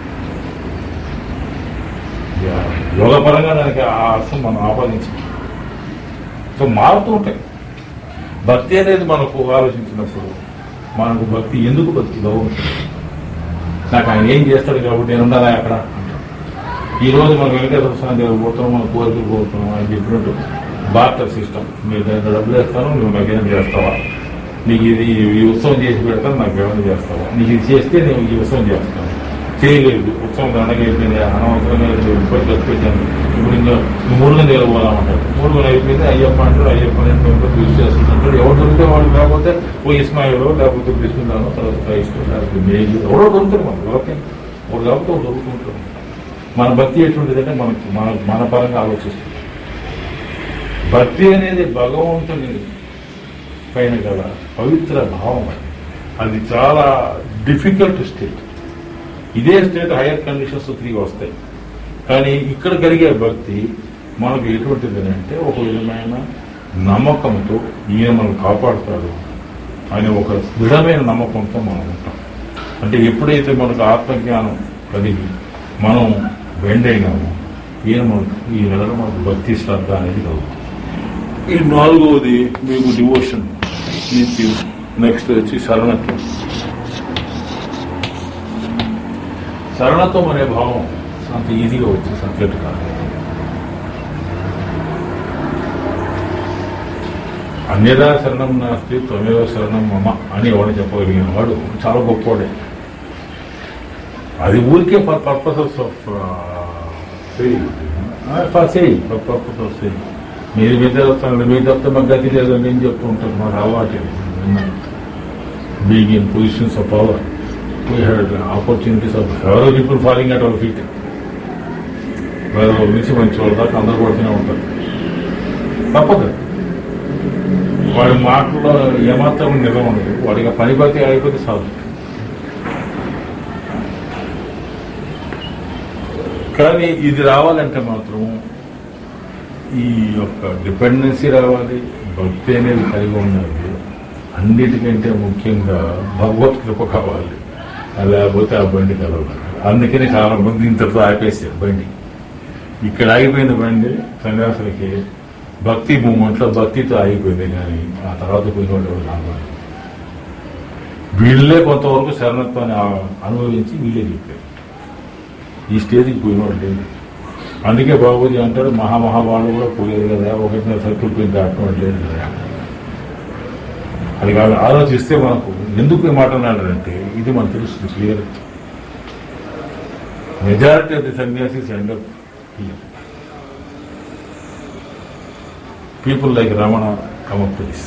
యా- యోగపరంగా దానికి ఆ అర్థం మనం ఆపాదించాం సో మారుతూ ఉంటాయి భక్తి అనేది మనకు ఆలోచించినప్పుడు మనకు భక్తి ఎందుకు భక్తి భగవంతుడు నాకు ఆయన ఏం చేస్తాడు కాబట్టి నేను ఉండాలా అక్కడ అంటాం. ఈ రోజు మన వెంకటేశ్వర స్వామి దగ్గర పోతాం మన కోరికలు పోతాం అని చెప్పినట్టు బార్టర్ సిస్టమ్ మీరు దగ్గర డబ్బులు వేస్తాను నువ్వు నాకు ఏమైనా చేస్తావా నీకు ఇది ఈ ఉత్సవం చేసి పెడతాను నాకు ఏమైనా చేస్తావా నీకు ఇది చేస్తే నేను ఈ ఉత్సవం చేస్తాను చేయలేదు ఉత్సవం దండగా అయిపోయింది అనవసరంగా ఇబ్బంది కప్పించాను ఇప్పుడు ఇంకా మురుగన్ దగ్గర పోదామంటారు మురుగన్ అయిపోయింది అయ్యప్ప అంటారు అయ్యప్ప నేను యూజ్ చేస్తుంటారు ఎవరు దొరికితే వాళ్ళు లేకపోతే ఓ ఇస్మాయిల్ లేకపోతే కృష్ణుదాను తర్వాత క్రైస్తు లేకపోతే మేలు ఎవరో దొరుకుతారు మనకు ఎవరికి ఎవరు లేకపోతే ఒకరు దొరుకుతుంటారు మన భక్తి ఎటువంటిదంటే మనకి మన మన పరంగా ఆలోచిస్తుంది భక్తి అనేది భగవంతుని పైన గల పవిత్ర భావం అది అది చాలా డిఫికల్ట్ స్టేట్ ఇదే స్టేట్ హైయర్ కండిషన్స్ తిరిగి వస్తాయి కానీ ఇక్కడ కలిగే భక్తి మనకు ఎటువంటిది అంటే ఒక విధమైన నమ్మకంతో ఈయన మనం కాపాడుతాడు అనే ఒక దృఢమైన నమ్మకంతో మనం ఉంటాం అంటే ఎప్పుడైతే మనకు ఆత్మజ్ఞానం కలిగి మనం బెండైనామో ఈయన మనకు ఈ నెలలో మనకు భక్తి శ్రద్ధ అనేది కలుగుతుంది ఈ నాలుగవది మీకు డివోషన్ నిత్యం నెక్స్ట్ వచ్చి శరణత్వం శరణత్వం అనే భావం అంత ఈజీగా వచ్చే సబ్జెక్ట్ కాదు అన్యదా శరణం నాస్తి త్వమేవ శరణం మమ అని ఎవడు చెప్పగలిగిన వాడు చాలా గొప్పవాడే అది ఊరికే for purposes of for say for purpose of say మీరు మీద వస్తాను మీ తప్పితే మాకు గతి లేదు అని నేను చెప్తూ ఉంటాను మాకు అలవాటు being in positions of power we had opportunities of ఎవరో people falling at our feet వేరే నుంచి మంచి వాళ్ళ దాకా అందరూ పడుతూనే ఉంటారు తప్పదు వాడి మాటల్లో ఏమాత్రం నిజం ఉండదు వాడికి పని బతి అయిపోతే చాలు కానీ ఇది రావాలంటే మాత్రం ఈ యొక్క డిపెండెన్సీ రావాలి భక్తి అనేది కలిగి ఉండాలి అన్నిటికంటే ముఖ్యంగా భగవత్ కృప కావాలి లేకపోతే ఆ బండి కలవాలి అందుకని చాలా మంది ఇంతటితో ఆపేసారు బండి ఇక్కడ ఆగిపోయింది బండి సన్యాసులకి భక్తి మూమెంట్లో భక్తితో ఆగిపోయింది కానీ ఆ తర్వాత పోయిన వాళ్ళు ఎవరు రావాలి వీళ్ళే కొంతవరకు శరణత్వాన్ని ఆ- అనుభవించి వీళ్ళే చెప్పారు ఈ స్టేజ్కి పోయిన వాళ్ళు లేదు అందుకే బాబుజీ అంటాడు మహామహా వాళ్ళు కూడా పోలేదు కదా ఒకటి సర్కిల్ పోయి దాటడం లేదు కదా అది కాదు ఆలోచిస్తే మనకు ఎందుకు ఈ మాట అన్నాడంటే ఇది మనకు తెలుస్తుంది clear majority of the sannyasis end up people like Ramana come up to this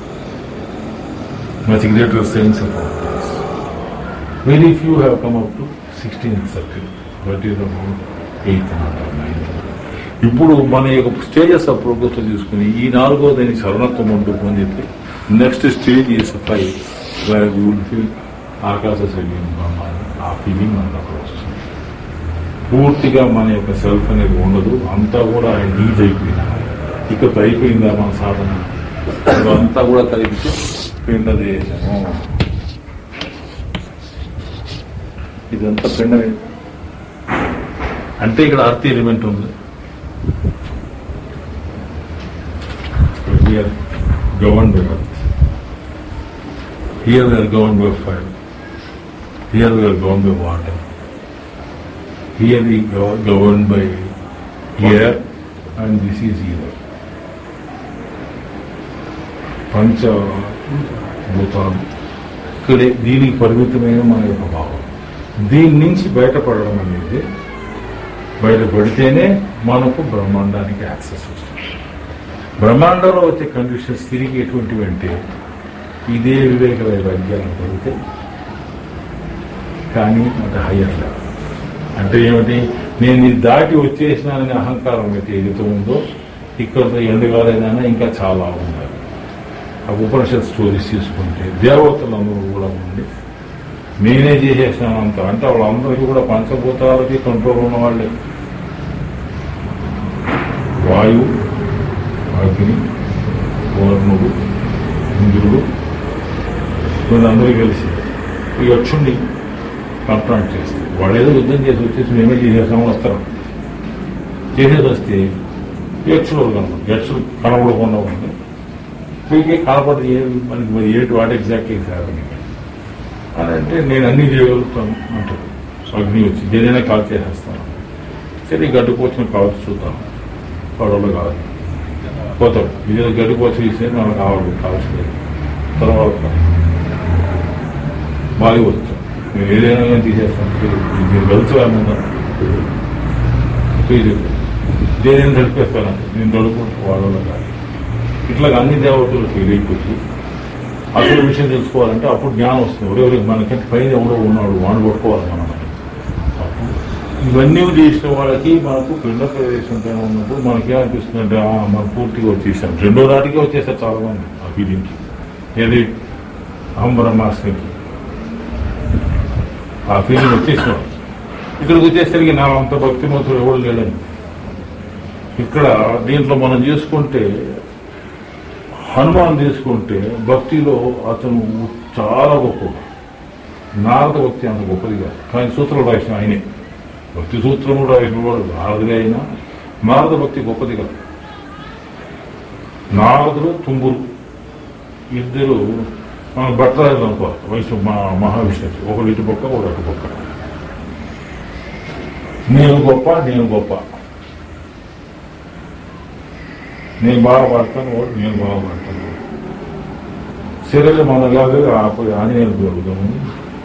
much greater sense about this very few have come up to sixteenth circle that is about eighth ninth ఇప్పుడు మన యొక్క స్టేజెస్ ఆఫ్ ప్రోగ్రెస్ తీసుకుని ఈ నాలుగో దానికి శరణత్వం ఉంటూ పొందితే next stage is five where you will feel ఆకాశ శల్యం ఆ ఫీలింగ్ మనకు అక్కడ వస్తుంది పూర్తిగా మన యొక్క సెల్ఫ్ అనేది ఉండదు అంతా కూడా ఆయన నీజ్ అయిపోయింది ఇక అయిపోయిందా మన సాధన అంతా కూడా కలిపితే పిండ దేశము ఇదంతా పిండమే అంటే ఇక్కడ అర్త్ ఎలిమెంట్ ఉంది here govern by earth here we are govern by fire here we are govern by water here ఈ govern by here and this is here పంచ భూతాలు ఇక్కడే దీనికి పరిమితమైన మన యొక్క భావం దీని నుంచి బయటపడడం అనేది బయటపడితేనే మనకు బ్రహ్మాండానికి యాక్సెస్ వస్తుంది బ్రహ్మాండంలో వచ్చే కండిషన్స్ తిరిగి ఎటువంటివి అంటే ఇదే వివేక వైరాగ్యాలు పడితే కానీ అంటే హయ్యర్ లెవెల్ అంటే ఏమిటి నేను ఇది దాటి వచ్చేసినాననే అహంకారం అయితే ఏదైతే ఉందో ఇక్కడ ఎండు కాలేదైనా ఇంకా చాలా ఉండాలి ఆ ఉపనిషత్ స్టోరీస్ తీసుకుంటే దేవతలందరూ కూడా ఉండి నేనే చేసేసాను అంత అంటే వాళ్ళందరికీ కూడా పంచభూతాలకి కంట్రోల్ ఉన్న వాళ్ళే వాయువు అగ్ని వర్ణుడు ఇంద్రుడు వీళ్ళందరూ కలిసి ఈ యక్షుణ్ణి కంట్రాక్ట్ చేస్తే వాళ్ళు ఏదో యుద్ధం చేసి వచ్చేసి మేమే చేసేసాము వస్తారు చేసేది వస్తే యక్షులు కనపడు యక్షులు కనపడకుండా ఉంది వీకే కనపడదు ఏ మనకి మరి ఏంటి వాట్ ఎగ్జాక్ట్లీ హ్యాపెనింగ్ అని అంటే నేను అన్ని చేయగలుగుతాను అంటాడు అగ్ని వచ్చి ఏదైనా కాల్ చేసేస్తాను సరే గడ్డిపోచిన కావచ్చు చూద్దాం గొడవలు కాదు పోతాడు ఇది గడ్డిపోచి ఇస్తే మనకు కావాలి కావాల్సింది తర్వాత బాగా వచ్చాం మేము ఏదైనా కానీ తీసేస్తాం మీరు వెళ్తా ఏమన్నా దేని నడిపేస్తానంటే నేను నడుపుకుంటూ వాళ్ళ కాదు ఇట్లా అన్ని దేవతలు ఫీల్ అయిపోయి అసలు విషయం తెలుసుకోవాలంటే అప్పుడు జ్ఞానం వస్తుంది ఎవరెవరు మనకంటే పైన ఎవడో ఉన్నాడు వాడు పట్టుకోవాలి మనం అప్పుడు ఇవన్నీ చేసిన వాళ్ళకి మనకు పిండ ప్రవేశం టైం ఉన్నప్పుడు మనకి ఏమనిపిస్తుందంటే ఆ, మనం పూర్తిగా వచ్చేసాం రెండో నాటికి వచ్చేసారు చాలా మంది ఆ ఫీలింగ్కి ఏది అహం బ్రహ్మాస్మికి ఆ ఫీలింగ్ వచ్చేసినాడు ఇక్కడికి వచ్చేసరికి నా అంత భక్తిమంతుడు ఎవరు లేడని ఇక్కడ దీంట్లో మనం చేసుకుంటే హనుమాన్ తీసుకుంటే భక్తిలో అతను చాలా గొప్ప నారద భక్తి అంత గొప్పది కాదు కానీ సూత్రాలు రాసిన ఆయనే భక్తి సూత్రములు రాసిన వాడు నారదుడే అయినా నారద భక్తి గొప్పది కాదు నారదుడు తుంబురు ఇద్దరు మన భట్రాజులు అనుకో వయసు మా మహావిష్ణువు ఒకడు ఇటు పక్క ఒకడు అటు పక్క నేను గొప్ప నేను గొప్ప నేను బాగా పడతాను వాడు నేను బాగా పడతాను సరేలే మన కాదు ఆపై ఆంజనేయులు దొరుకుతామని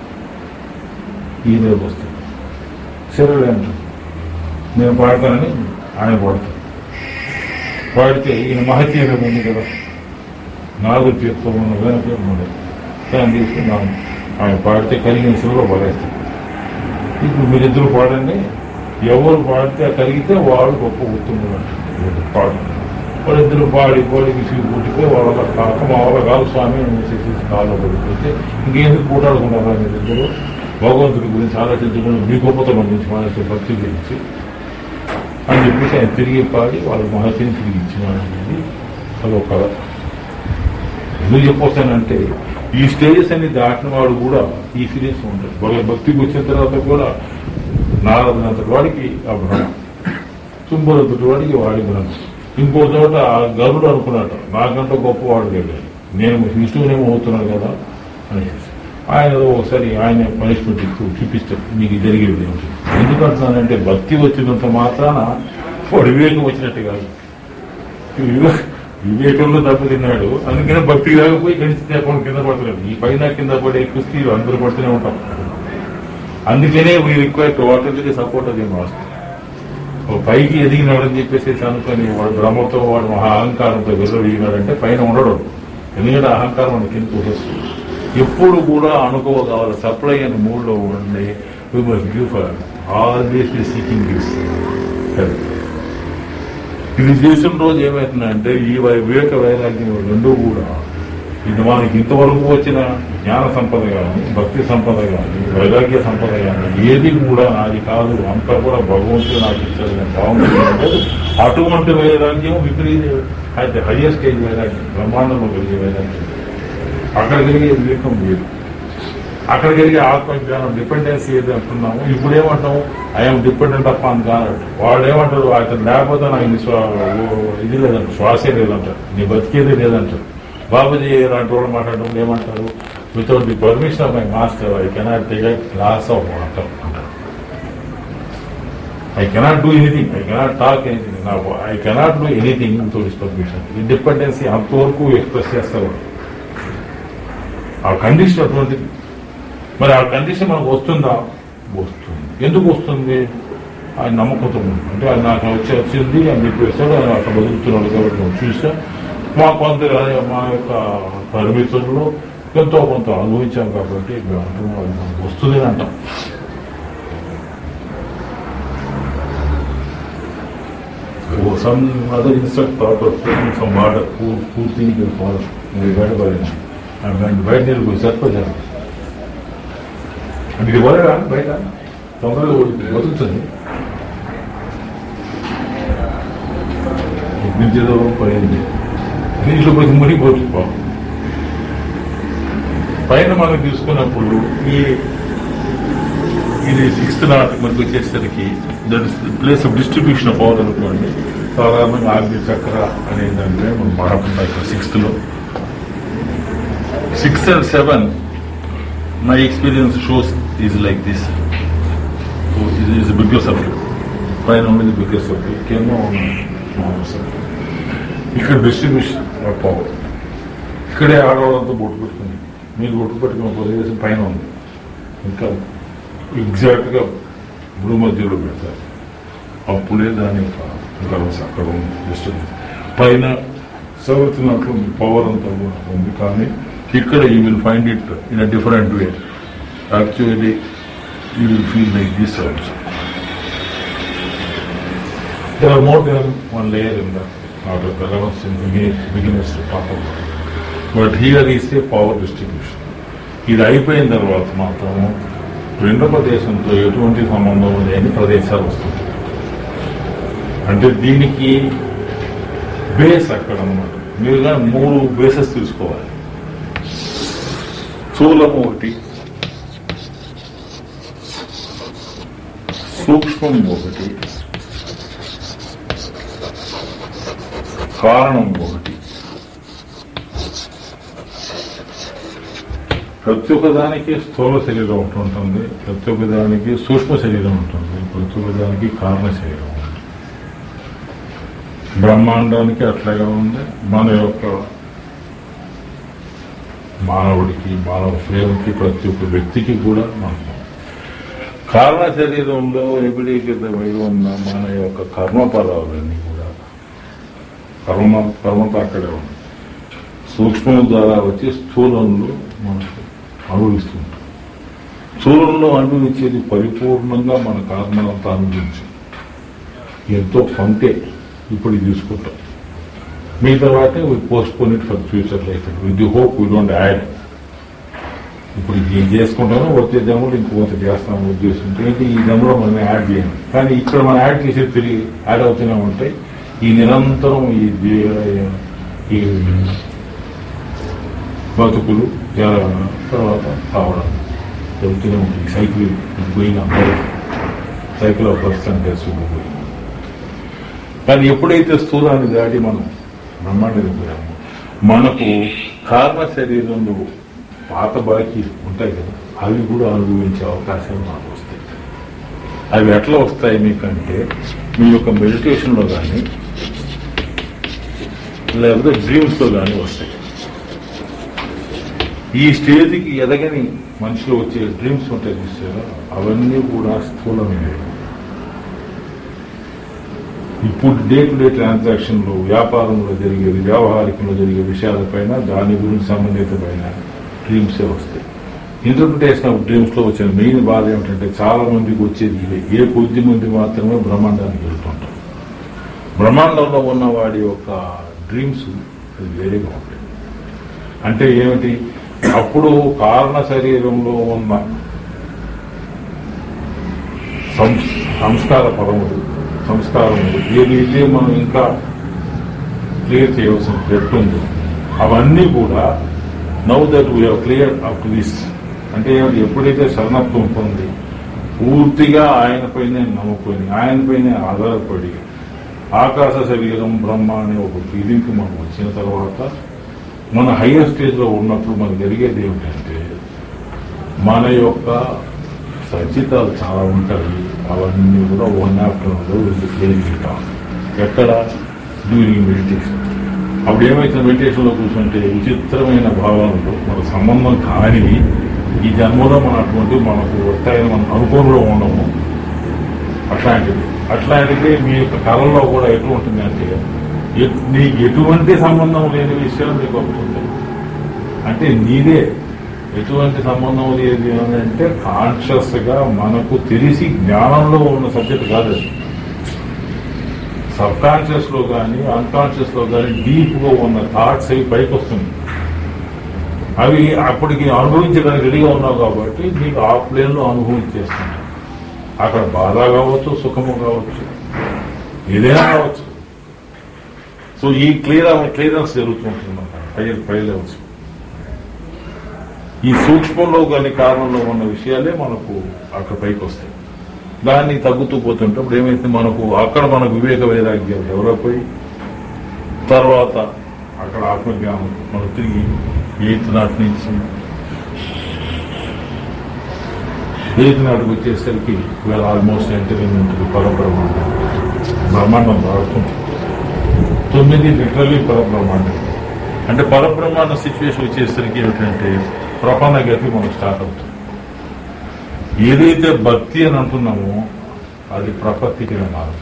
ఈయన వస్తాను సరేలే అంటాను నేను పాడతానని ఆయన పాడతాను పాడితే ఈయన మహతీరం ఉంది కదా నాలుగు తీర్థం ఉన్న వెనక ఉండదు దాన్ని తీసుకున్నాను ఆయన పాడితే కలిగిన సిల్వ పడేస్తాను ఇప్పుడు మీరిద్దరు పాడండి ఎవరు పాడితే కలిగితే వాడు గొప్ప ఉత్తముడు పాడు వాళ్ళిద్దరు పాడి పాడి విసిగి పుట్టిపోయి వాళ్ళ కాక మా వాళ్ళ కాదు స్వామి అని చేసేసి కాళ్ళు పడిపోతే ఇంకెందుకు పూటాడుకున్నారా మీరిద్దరు భగవంతుడి గురించి ఆలోచించుకుని మీ గొప్పతనం గురించి మానేసి భక్తి గురించి అని చెప్పేసి ఆయన తిరిగి పాడి వాళ్ళ మహతిని తిరిగి ఇచ్చినాడు అనేది అదొక కథ ఎందుకు చెప్పొస్తానంటే ఈ స్టేజెస్ అన్ని దాటిన వాడు కూడా ఈ ఫీలింగ్స్ ఉంటాడు వాళ్ళ భక్తికి వచ్చిన తర్వాత కూడా నారదనంతటి వాడికి ఆ భ్రమ తుంబరంతటి వాడికి వాడి భ్రమ ఇంకో చోట ఆ గరుడు అనుకున్నాడు నాకంటే గొప్పవాడు లేడు నేను విష్ణువునేమో అవుతున్నాను కదా అనేసి ఆయన ఏదో ఒకసారి ఆయన పనిష్మెంట్ ఇస్తూ చూపిస్తాడు నీకు ఇది జరిగేది ఏమిటి ఎందుకంటున్నానంటే భక్తి వచ్చినంత మాత్రాన వాడు వివేకం వచ్చినట్టు కాదు వివే- వివేకంలో దెబ్బతిన్నాడు అందుకనే భక్తి రాకపోయి గడిచి తేపడం కింద పడతలేదు ఈ పైన కింద పడే కుస్తీలు అందరూ పడుతూనే ఉంటాం అందుకనే వీ రిక్వైర్ వాటర్ సపోర్ట్ అది మాస్టర్ ఓ పైకి ఎదిగినాడని చెప్పేసి అనుకొని వాడు భ్రమతో వాడు మహా అహంకారంతో వెళ్ళడిగినాడంటే పైన ఉండడు ఎందుకంటే అహంకారం మనకి కింద వస్తుంది ఎప్పుడు కూడా అనుకోగల సప్లై అని మూడ్లో ఉండి we must give for always be seeking gives ఇది చేసిన రోజు ఏమవుతుందంటే ఈ వై- వివేక వైరాగ్యం రెండు కూడా ఇది మనకి ఇంతవరకు వచ్చిన జ్ఞాన సంపద కానీ భక్తి సంపద కానీ వైరాగ్య సంపద కానీ ఏది కూడా నాది కాదు అంతా కూడా భగవంతుడు నాకు ఇచ్చాడు నేను బాగుంటుంది అటువంటి వైరాగ్యం విపరీత అయితే హయ్యర్ స్టేజ్ వైరాగ్యం బ్రహ్మాండంలో కలిగే వైరాగ్యం అక్కడ కలిగే వివేకం లేదు అక్కడ కలిగే ఆత్మజ్ఞానం డిపెండెన్సీ ఏది అంటున్నాము ఇప్పుడు ఏమంటాము ఐఎమ్ డిపెండెంట్ అప్ అని కాదు వాళ్ళు ఏమంటారు అతను లేకపోతే నాకు ఇది శ్వా- ఓ- ఇది లేదంటారు శ్వాసే లేదంటారు నీ బతికేదే లేదంటారు బాబుజీ లాంటి వాళ్ళు మాట్లాడడం ఏమంటారు without the permission of my master I cannot take a class of water అంటారు I cannot do anything I cannot talk anything నాకు I cannot do anything without his permission ఈ డిపెండెన్సీ అంతవరకు ఎక్స్ప్రెస్ చేస్తారు ఆ కండిషన్ అటువంటిది మరి ఆ కండిషన్ మనకు వస్తుందా వస్తుంది ఎందుకు వస్తుంది ఆయన నమ్మకంతో ఉంది అంటే ఆయన నాకు వచ్చి వచ్చింది అని చెప్పేస్తాడు ఆయన అక్కడ బతుకుతున్నాడు కాబట్టి మనం చూసా మా కొంత మా యొక్క పరిమితుల్లో ఎంతో కొంత అనుభవించాం కాబట్టి మేము అంటున్నాం అది మనకు వస్తుంది అని అంటాం Oh, some other insect thought of taking some water, poor, poor thing will fall. We read about it. And when బయట నీళ్ళు పోయి సరిపోయారు అంటే ఇది పోలేదా బయట తొందరగా బతుకుతుంది నుంచి ఏదో పడింది నీళ్ళు పోయి మునిగిపోతుంది పాపం పైన మనం తీసుకున్నప్పుడు ఈ ఇది సిక్స్త్ నాట్ మనకు వచ్చేసరికి that is place of distribution of power అనుకోండి సాధారణంగా ఆగ్ని చక్ర అనే దాంట్లో మనం మాడకుండా ఇక్కడ సిక్స్త్ లో six and seven my experience shows is like this is big subject పైన ఉన్నది బిగ్గెస్ట్ సర్కిల్ కింద ఉన్న స్మాల్ సర్కిల్ ఇక్కడ డిస్ట్రిబ్యూషన్ ఆఫ్ పవర్ ఇక్కడే ఆడవాళ్ళంతా బొట్టు పెట్టుకుంది మీరు బొట్టు పెట్టుకున్న ప్రదేశం పైన ఉంది ఇంకా ఎగ్జాక్ట్గా భూ మధ్యలో పెడతారు అప్పుడే దాని యొక్క గలస అక్కడ ఉంది డిస్టర్బెన్స్ పైన సవరుతున్నట్లు పవర్ అంతా కూడా ఉంది కానీ ఇక్కడ you will find it in a different way actually you will feel like this also There are more than one layer in the order, the levels in beginners, beginners to talk about. But here is a power distribution. ఇది అయిపోయిన తర్వాత మాత్రము రెండో ప్రదేశంతో ఎటువంటి సంబంధం లేని ప్రదేశాలు వస్తుంది అంటే దీనికి బేస్ అక్కడ అనమాట మీరు కానీ మూడు బేసెస్ తీసుకోవాలి స్థూలం ఒకటి సూక్ష్మం ఒకటి కారణం ఒకటి ప్రతి ఒక్క దానికి స్థూల శరీరం ఒకటి ఉంటుంది ప్రతి ఒక్క దానికి సూక్ష్మ శరీరం ఉంటుంది ప్రతి ఒక్క దానికి కారణ శరీరం ఉంటుంది బ్రహ్మాండానికి అట్లాగే ఉంది మన యొక్క మానవుడికి మానవ ప్రేమకి ప్రతి ఒక్క వ్యక్తికి కూడా మనకు కారణ శరీరంలో విపరీకృతమై ఉన్న మన యొక్క కర్మపదాలన్నీ కూడా కర్మ కర్మతో అక్కడే ఉంది సూక్ష్మం ద్వారా వచ్చి స్థూలంలో మనకు అనుభవిస్తుంటాం స్థూలంలో అనుభవించేది పరిపూర్ణంగా మన కారణాలంతా అనుభవించి ఎంతో కొంతే ఇప్పుడు ఇది తీసుకుంటాం మిగతా వాటిని we postpone it for future life with the hope we don't add ఇప్పుడు ఇది ఏం చేసుకుంటామో వచ్చే జన్మలో ఇంకొంత చేస్తాం ఉద్దేశంతో ఇది ఈ జన్మలో మనం యాడ్ చేయం కానీ ఇక్కడ మనం యాడ్ చేసి తిరిగి యాడ్ అవుతూనే ఉంటాయి ఈ నిరంతరం ఈ దే- ఈ బతుకులు జరగడం తర్వాత కావడం జరుగుతూనే ఉంటుంది cycle going cycle of birth and death పోయింది కానీ ఎప్పుడైతే స్థూలాన్ని దాటి మనం బ్రహ్మాండానికి పోయామో మనకు కారణ శరీరంలో పాత బాకీ ఉంటాయి కదా అవి కూడా అనుభవించే అవకాశాలు మనకు వస్తాయి అవి ఎట్లా వస్తాయి మీకంటే మీ యొక్క మెడిటేషన్లో కానీ లేకపోతే డ్రీమ్స్లో కానీ వస్తాయి ఈ స్టేజ్కి ఎదగని మనిషిలో వచ్చే డ్రీమ్స్ ఉంటాయి చూసారా అవన్నీ కూడా స్థూలమైనవి ఇప్పుడు డే టు డే ట్రాన్సాక్షన్ లో వ్యాపారంలో జరిగేది వ్యవహారికంలో జరిగే విషయాలపైన దాని గురించి సంబంధితమైన డ్రీమ్సే వస్తాయి ఇంటర్ప్రిటేషన్ ఆఫ్ డ్రీమ్స్ లో వచ్చిన మెయిన్ బాధ ఏమిటంటే చాలా మందికి వచ్చేది ఇదే ఏ కొద్ది మంది మాత్రమే బ్రహ్మాండానికి వెళ్తుంటారు బ్రహ్మాండంలో ఉన్న వాడి యొక్క డ్రీమ్స్ అది వేరేగా ఉంటాయి అంటే ఏమిటి అప్పుడు కారణ శరీరంలో ఉన్న సంస్- సంస్కార పరములు సంస్కారములు ఏదైతే మనం ఇంకా క్లియర్ చేయవలసిన డెట్ ఉందో అవన్నీ కూడా now that we clear up to this అంటే ఏమిటి? ఎప్పుడైతే శరణత్వం పొంది పూర్తిగా ఆయనపైనే నమ్ముకొని ఆయనపైనే ఆధారపడి ఆకాశ శరీరం బ్రహ్మ అనే ఒక ఫీలింగ్కి మనం వచ్చిన తర్వాత మన హయ్యర్ స్టేజ్ లో ఉన్నప్పుడు మనకు జరిగేది ఏమిటంటే మన యొక్క సంచితాలు చాలా ఉంటాయి అవన్నీ కూడా వన్ ఆఫ్టర్నూన్లో వెళ్ళిపోతాం ఎక్కడ డ్యూరింగ్ మెడిటేషన్ అప్పుడు ఏమైతే మెడిటేషన్లో కూర్చుంటే విచిత్రమైన భావాలతో మన సంబంధం కానివి ఈ జన్మలో మన అటువంటి మనకు వస్తాయని మనం అనుకోని ఉండము అట్లాంటిది అట్లాంటిది మీ యొక్క కళల్లో కూడా ఎటు ఉంటుంది అంటే ఎట్- నీకు ఎటువంటి సంబంధం లేని విషయం నీకు వస్తుంది అంటే నీదే ఎటువంటి సంబంధం లేదు అని అంటే కాన్షియస్ గా మనకు తెలిసి జ్ఞానంలో ఉన్న సబ్జెక్ట్ కాదు అది సబ్ కాన్షియస్ లో కానీ అన్కాన్షియస్ లో కానీ డీప్ గా ఉన్న థాట్స్ అవి పైకి వస్తుంది అవి అప్పటికి అనుభవించడానికి రెడీగా ఉన్నావు కాబట్టి నీకు ఆ ప్లేన్ లో అనుభవించేస్తుంది అక్కడ బాధ కావచ్చు సుఖము కావచ్చు ఏదైనా కావచ్చు సో ఈ క్లియర్ క్లియరెన్స్ జరుగుతుంటుంది అన్నమాట పై పై లెవెల్స్ ఈ సూక్ష్మంలో కానీ కారణంలో ఉన్న విషయాలే మనకు అక్కడ పైకి వస్తాయి దాన్ని తగ్గుతూ పోతుంటే ఇప్పుడు ఏమైతే మనకు అక్కడ మనకు వివేక వైరాగ్యాలు డెవలప్ అయ్యి తర్వాత అక్కడ ఆత్మజ్ఞానం మనం తిరిగి ఎయిత్ నాటి నుంచి ఎయిత్ నాటికి వచ్చేసరికి వీళ్ళ ఆల్మోస్ట్ ఎంటరింగ్ ఉంటుంది పరబ్రహ్మాండం బ్రహ్మాండం దాడుతుంది తొమ్మిది లిటరలీ పరబ్రహ్మాండం అంటే పరబ్రహ్మాండ సిచ్యువేషన్ వచ్చేసరికి ఏమిటంటే ప్రపన్న గతి మనకు స్టార్ట్ అవుతుంది ఏదైతే భక్తి అని అంటున్నామో అది ప్రపత్తికి మారుతుంది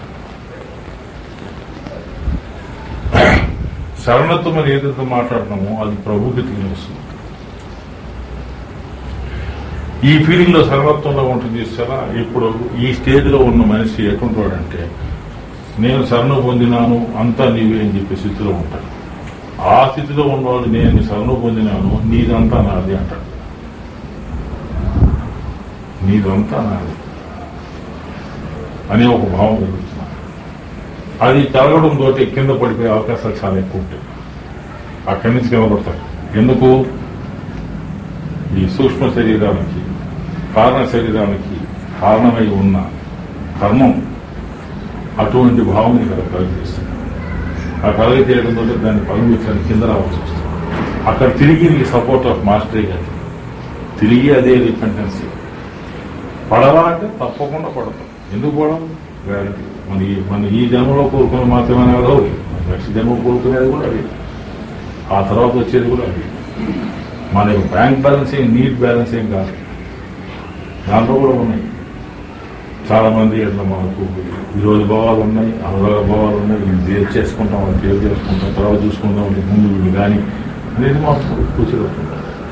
శరణత్వం అని ఏదైతే మాట్లాడుతున్నామో అది ప్రభుగతికి వస్తుంది ఈ ఫీలింగ్ లో సర్వత్వంలో ఉంటుంది చూసారా ఇప్పుడు ఈ స్టేజ్ లో ఉన్న మనిషి ఎటువంటి వాడంటే నేను శరణ పొందినాను అంతా నీవే అని చెప్పే స్థితిలో ఉంటాడు ఆ స్థితిలో ఉన్నవాడు నేను శరణ పొందినాను నీదంతా నాది అంటాడు నీదంతా నాది అనే ఒక భావం కలుగుతుంది అది తరగడం తోటి కింద పడిపోయే అవకాశాలు చాలా ఎక్కువ ఉంటాయి అక్కడి నుంచి కింద పడతాయి ఎందుకు ఈ సూక్ష్మ శరీరానికి కారణ శరీరానికి కారణమై ఉన్న కర్మం అటువంటి భావం ఇక్కడ కలిగిస్తుంది ఆ కలగ చేయడంతో దాన్ని పలువించడానికి కింద రావాల్సి వస్తుంది అక్కడ తిరిగి నీకు సపోర్ట్ ఆఫ్ మాస్టరీ అది తిరిగి అదే డిపెండెన్సీ పడవా అంటే తప్పకుండా పడతాం ఎందుకు పడడం గ్యారంటీ మన ఈ మన ఈ జన్మలో కోరుకునే మాత్రమే కాదు నెక్స్ట్ జన్మ కోరుకునేది కూడా అది ఆ తర్వాత వచ్చేది కూడా అది మన బ్యాంక్ బ్యాలెన్స్ ఏం నీట్ బ్యాలెన్స్ ఏం కాదు దాంట్లో కూడా ఉన్నాయి చాలా మంది ఇట్లా మనకు ఈరోజు భావాలు ఉన్నాయి అనురాగ భావాలు ఉన్నాయి వీళ్ళు పేరు చేసుకుంటాం వాళ్ళు పేరు చేసుకుంటాం తర్వాత చూసుకుంటాం అంటే ముందు వీళ్ళు కానీ అనేది మాకు కూర్చోబెట్టుకుంటాం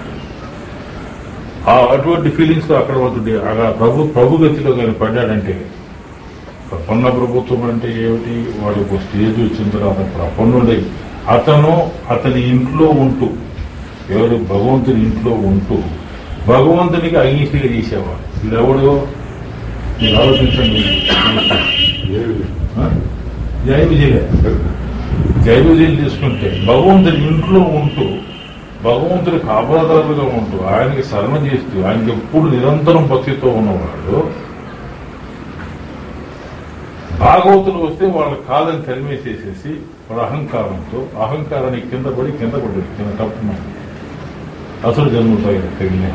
ఆ అటువంటి ఫీలింగ్స్ అక్కడ అవుతుంది అక్కడ ప్రభు ప్రభు గతిలో కానీ పడ్డాడంటే ప్రపన్న ప్రభుత్వం అంటే ఏమిటి వాడు ఒక స్టేజ్ వచ్చిన తర్వాత ప్రపన్నుడై అతను అతని ఇంట్లో ఉంటూ ఎవరు భగవంతుని ఇంట్లో ఉంటూ భగవంతునికి అంగీకరణ చేసేవాడు వీడెవడు మీరు ఆలోచించండి ఆ? జై విజయ జై విజయలు తీసుకుంటే భగవంతుని ఇంట్లో ఉంటూ భగవంతుడి కాపాదారులుగా ఉంటూ ఆయనకి శరణ చేస్తూ ఆయనకి ఎప్పుడు నిరంతరం భక్తితో ఉన్నవాడు భాగవతులు వస్తే వాళ్ళు కాదని తరిమేసేసేసి వాళ్ళ అహంకారంతో అహంకారానికి కింద పడి కింద పడి కింద తప్పున అసలు జన్మతో తగిలిన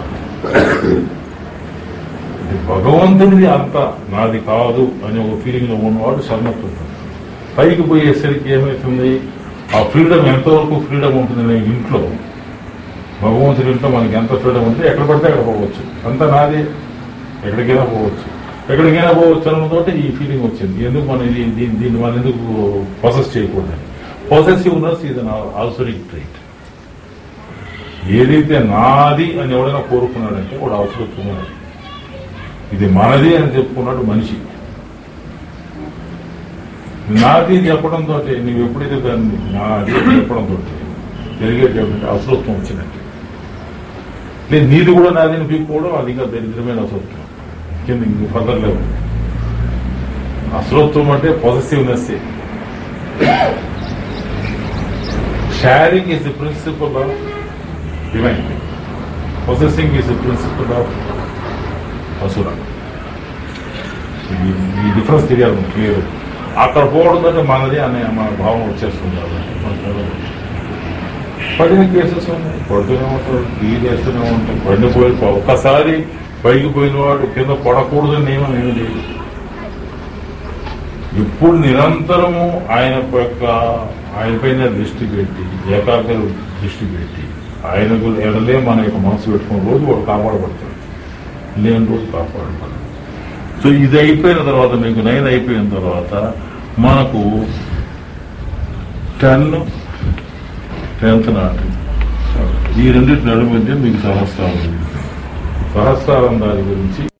ఇది భగవంతునిది అంత నాది కాదు అనే ఒక ఫీలింగ్ లో ఉన్నవాడు శరణత్వం పైకి పోయేసరికి ఏమవుతుంది ఆ ఫ్రీడమ్ ఎంతవరకు ఫ్రీడమ్ ఉంటుంది నీ ఇంట్లో భగవంతుడి ఇంట్లో మనకి ఎంత ఫ్రీడమ్ ఉంటే ఎక్కడ పడితే అక్కడ పోవచ్చు అంతా నాదే ఎక్కడికైనా పోవచ్చు ఎక్కడికైనా పోవచ్చు అన్నతోటి ఈ ఫీలింగ్ వచ్చింది ఎందుకు మనం ఇది దీన్ని దీన్ని మనం ఎందుకు ప్రాసెస్ చేయకూడదు పొసెసివ్నెస్ ఇది ఆల్సోరిక్ ట్రైట్ ఏదైతే నాది అని ఎవడైనా కోరుకున్నాడంటే వాడు అవసరం ఇది మనది అని చెప్పుకున్నాడు మనిషి నాది చెప్పడంతో నువ్వు ఎప్పుడైతే దాన్ని నాది అని చెప్పడంతో జరిగేటటువంటి అవసరత్వం వచ్చినట్టు లేదు నీది కూడా నాది అని పీక్కోవడం అది ఇంకా దరిద్రమైన అవసరత్వం కింద ఇంక ఫర్దర్ లేవు అసరత్వం అంటే positiveness sharing is the principle of divine possessing is the principle of asura ఈ- ఈ డిఫరెన్స్ తెలియాలి క్లియర్ అక్కడ పోవడం అంటే మనది అనే మన భావం వచ్చేస్తుంది కాబట్టి మనకు తెలియదు. పడిన కేసెస్ ఉన్నాయి పడుతూనే ఉంటాడు టీ చేస్తూనే ఉంటాడు బండి పోయి ఒక్కసారి పైకి పోయిన వాడు కింద పడకూడదని నియమం ఏమీ లేదు ఇప్పుడు నిరంతరము ఆయన యొక్క ఆయన పైన దృష్టి పెట్టి ఏకాగ్ర దృష్టి పెట్టి ఆయనకు ఎడలే మన యొక్క మనసు పెట్టుకున్న రోజు వాడు కాపాడబడతాడు లేని రోజు కాపాడబడతాడు సో ఇది అయిపోయిన తర్వాత మీకు నైన్ అయిపోయిన తర్వాత మనకు టెన్ టెన్త్ నాటి ఈ రెండింటి నడుమ మధ్య మీకు సహస్రాలు సహస్రారం దాని గురించి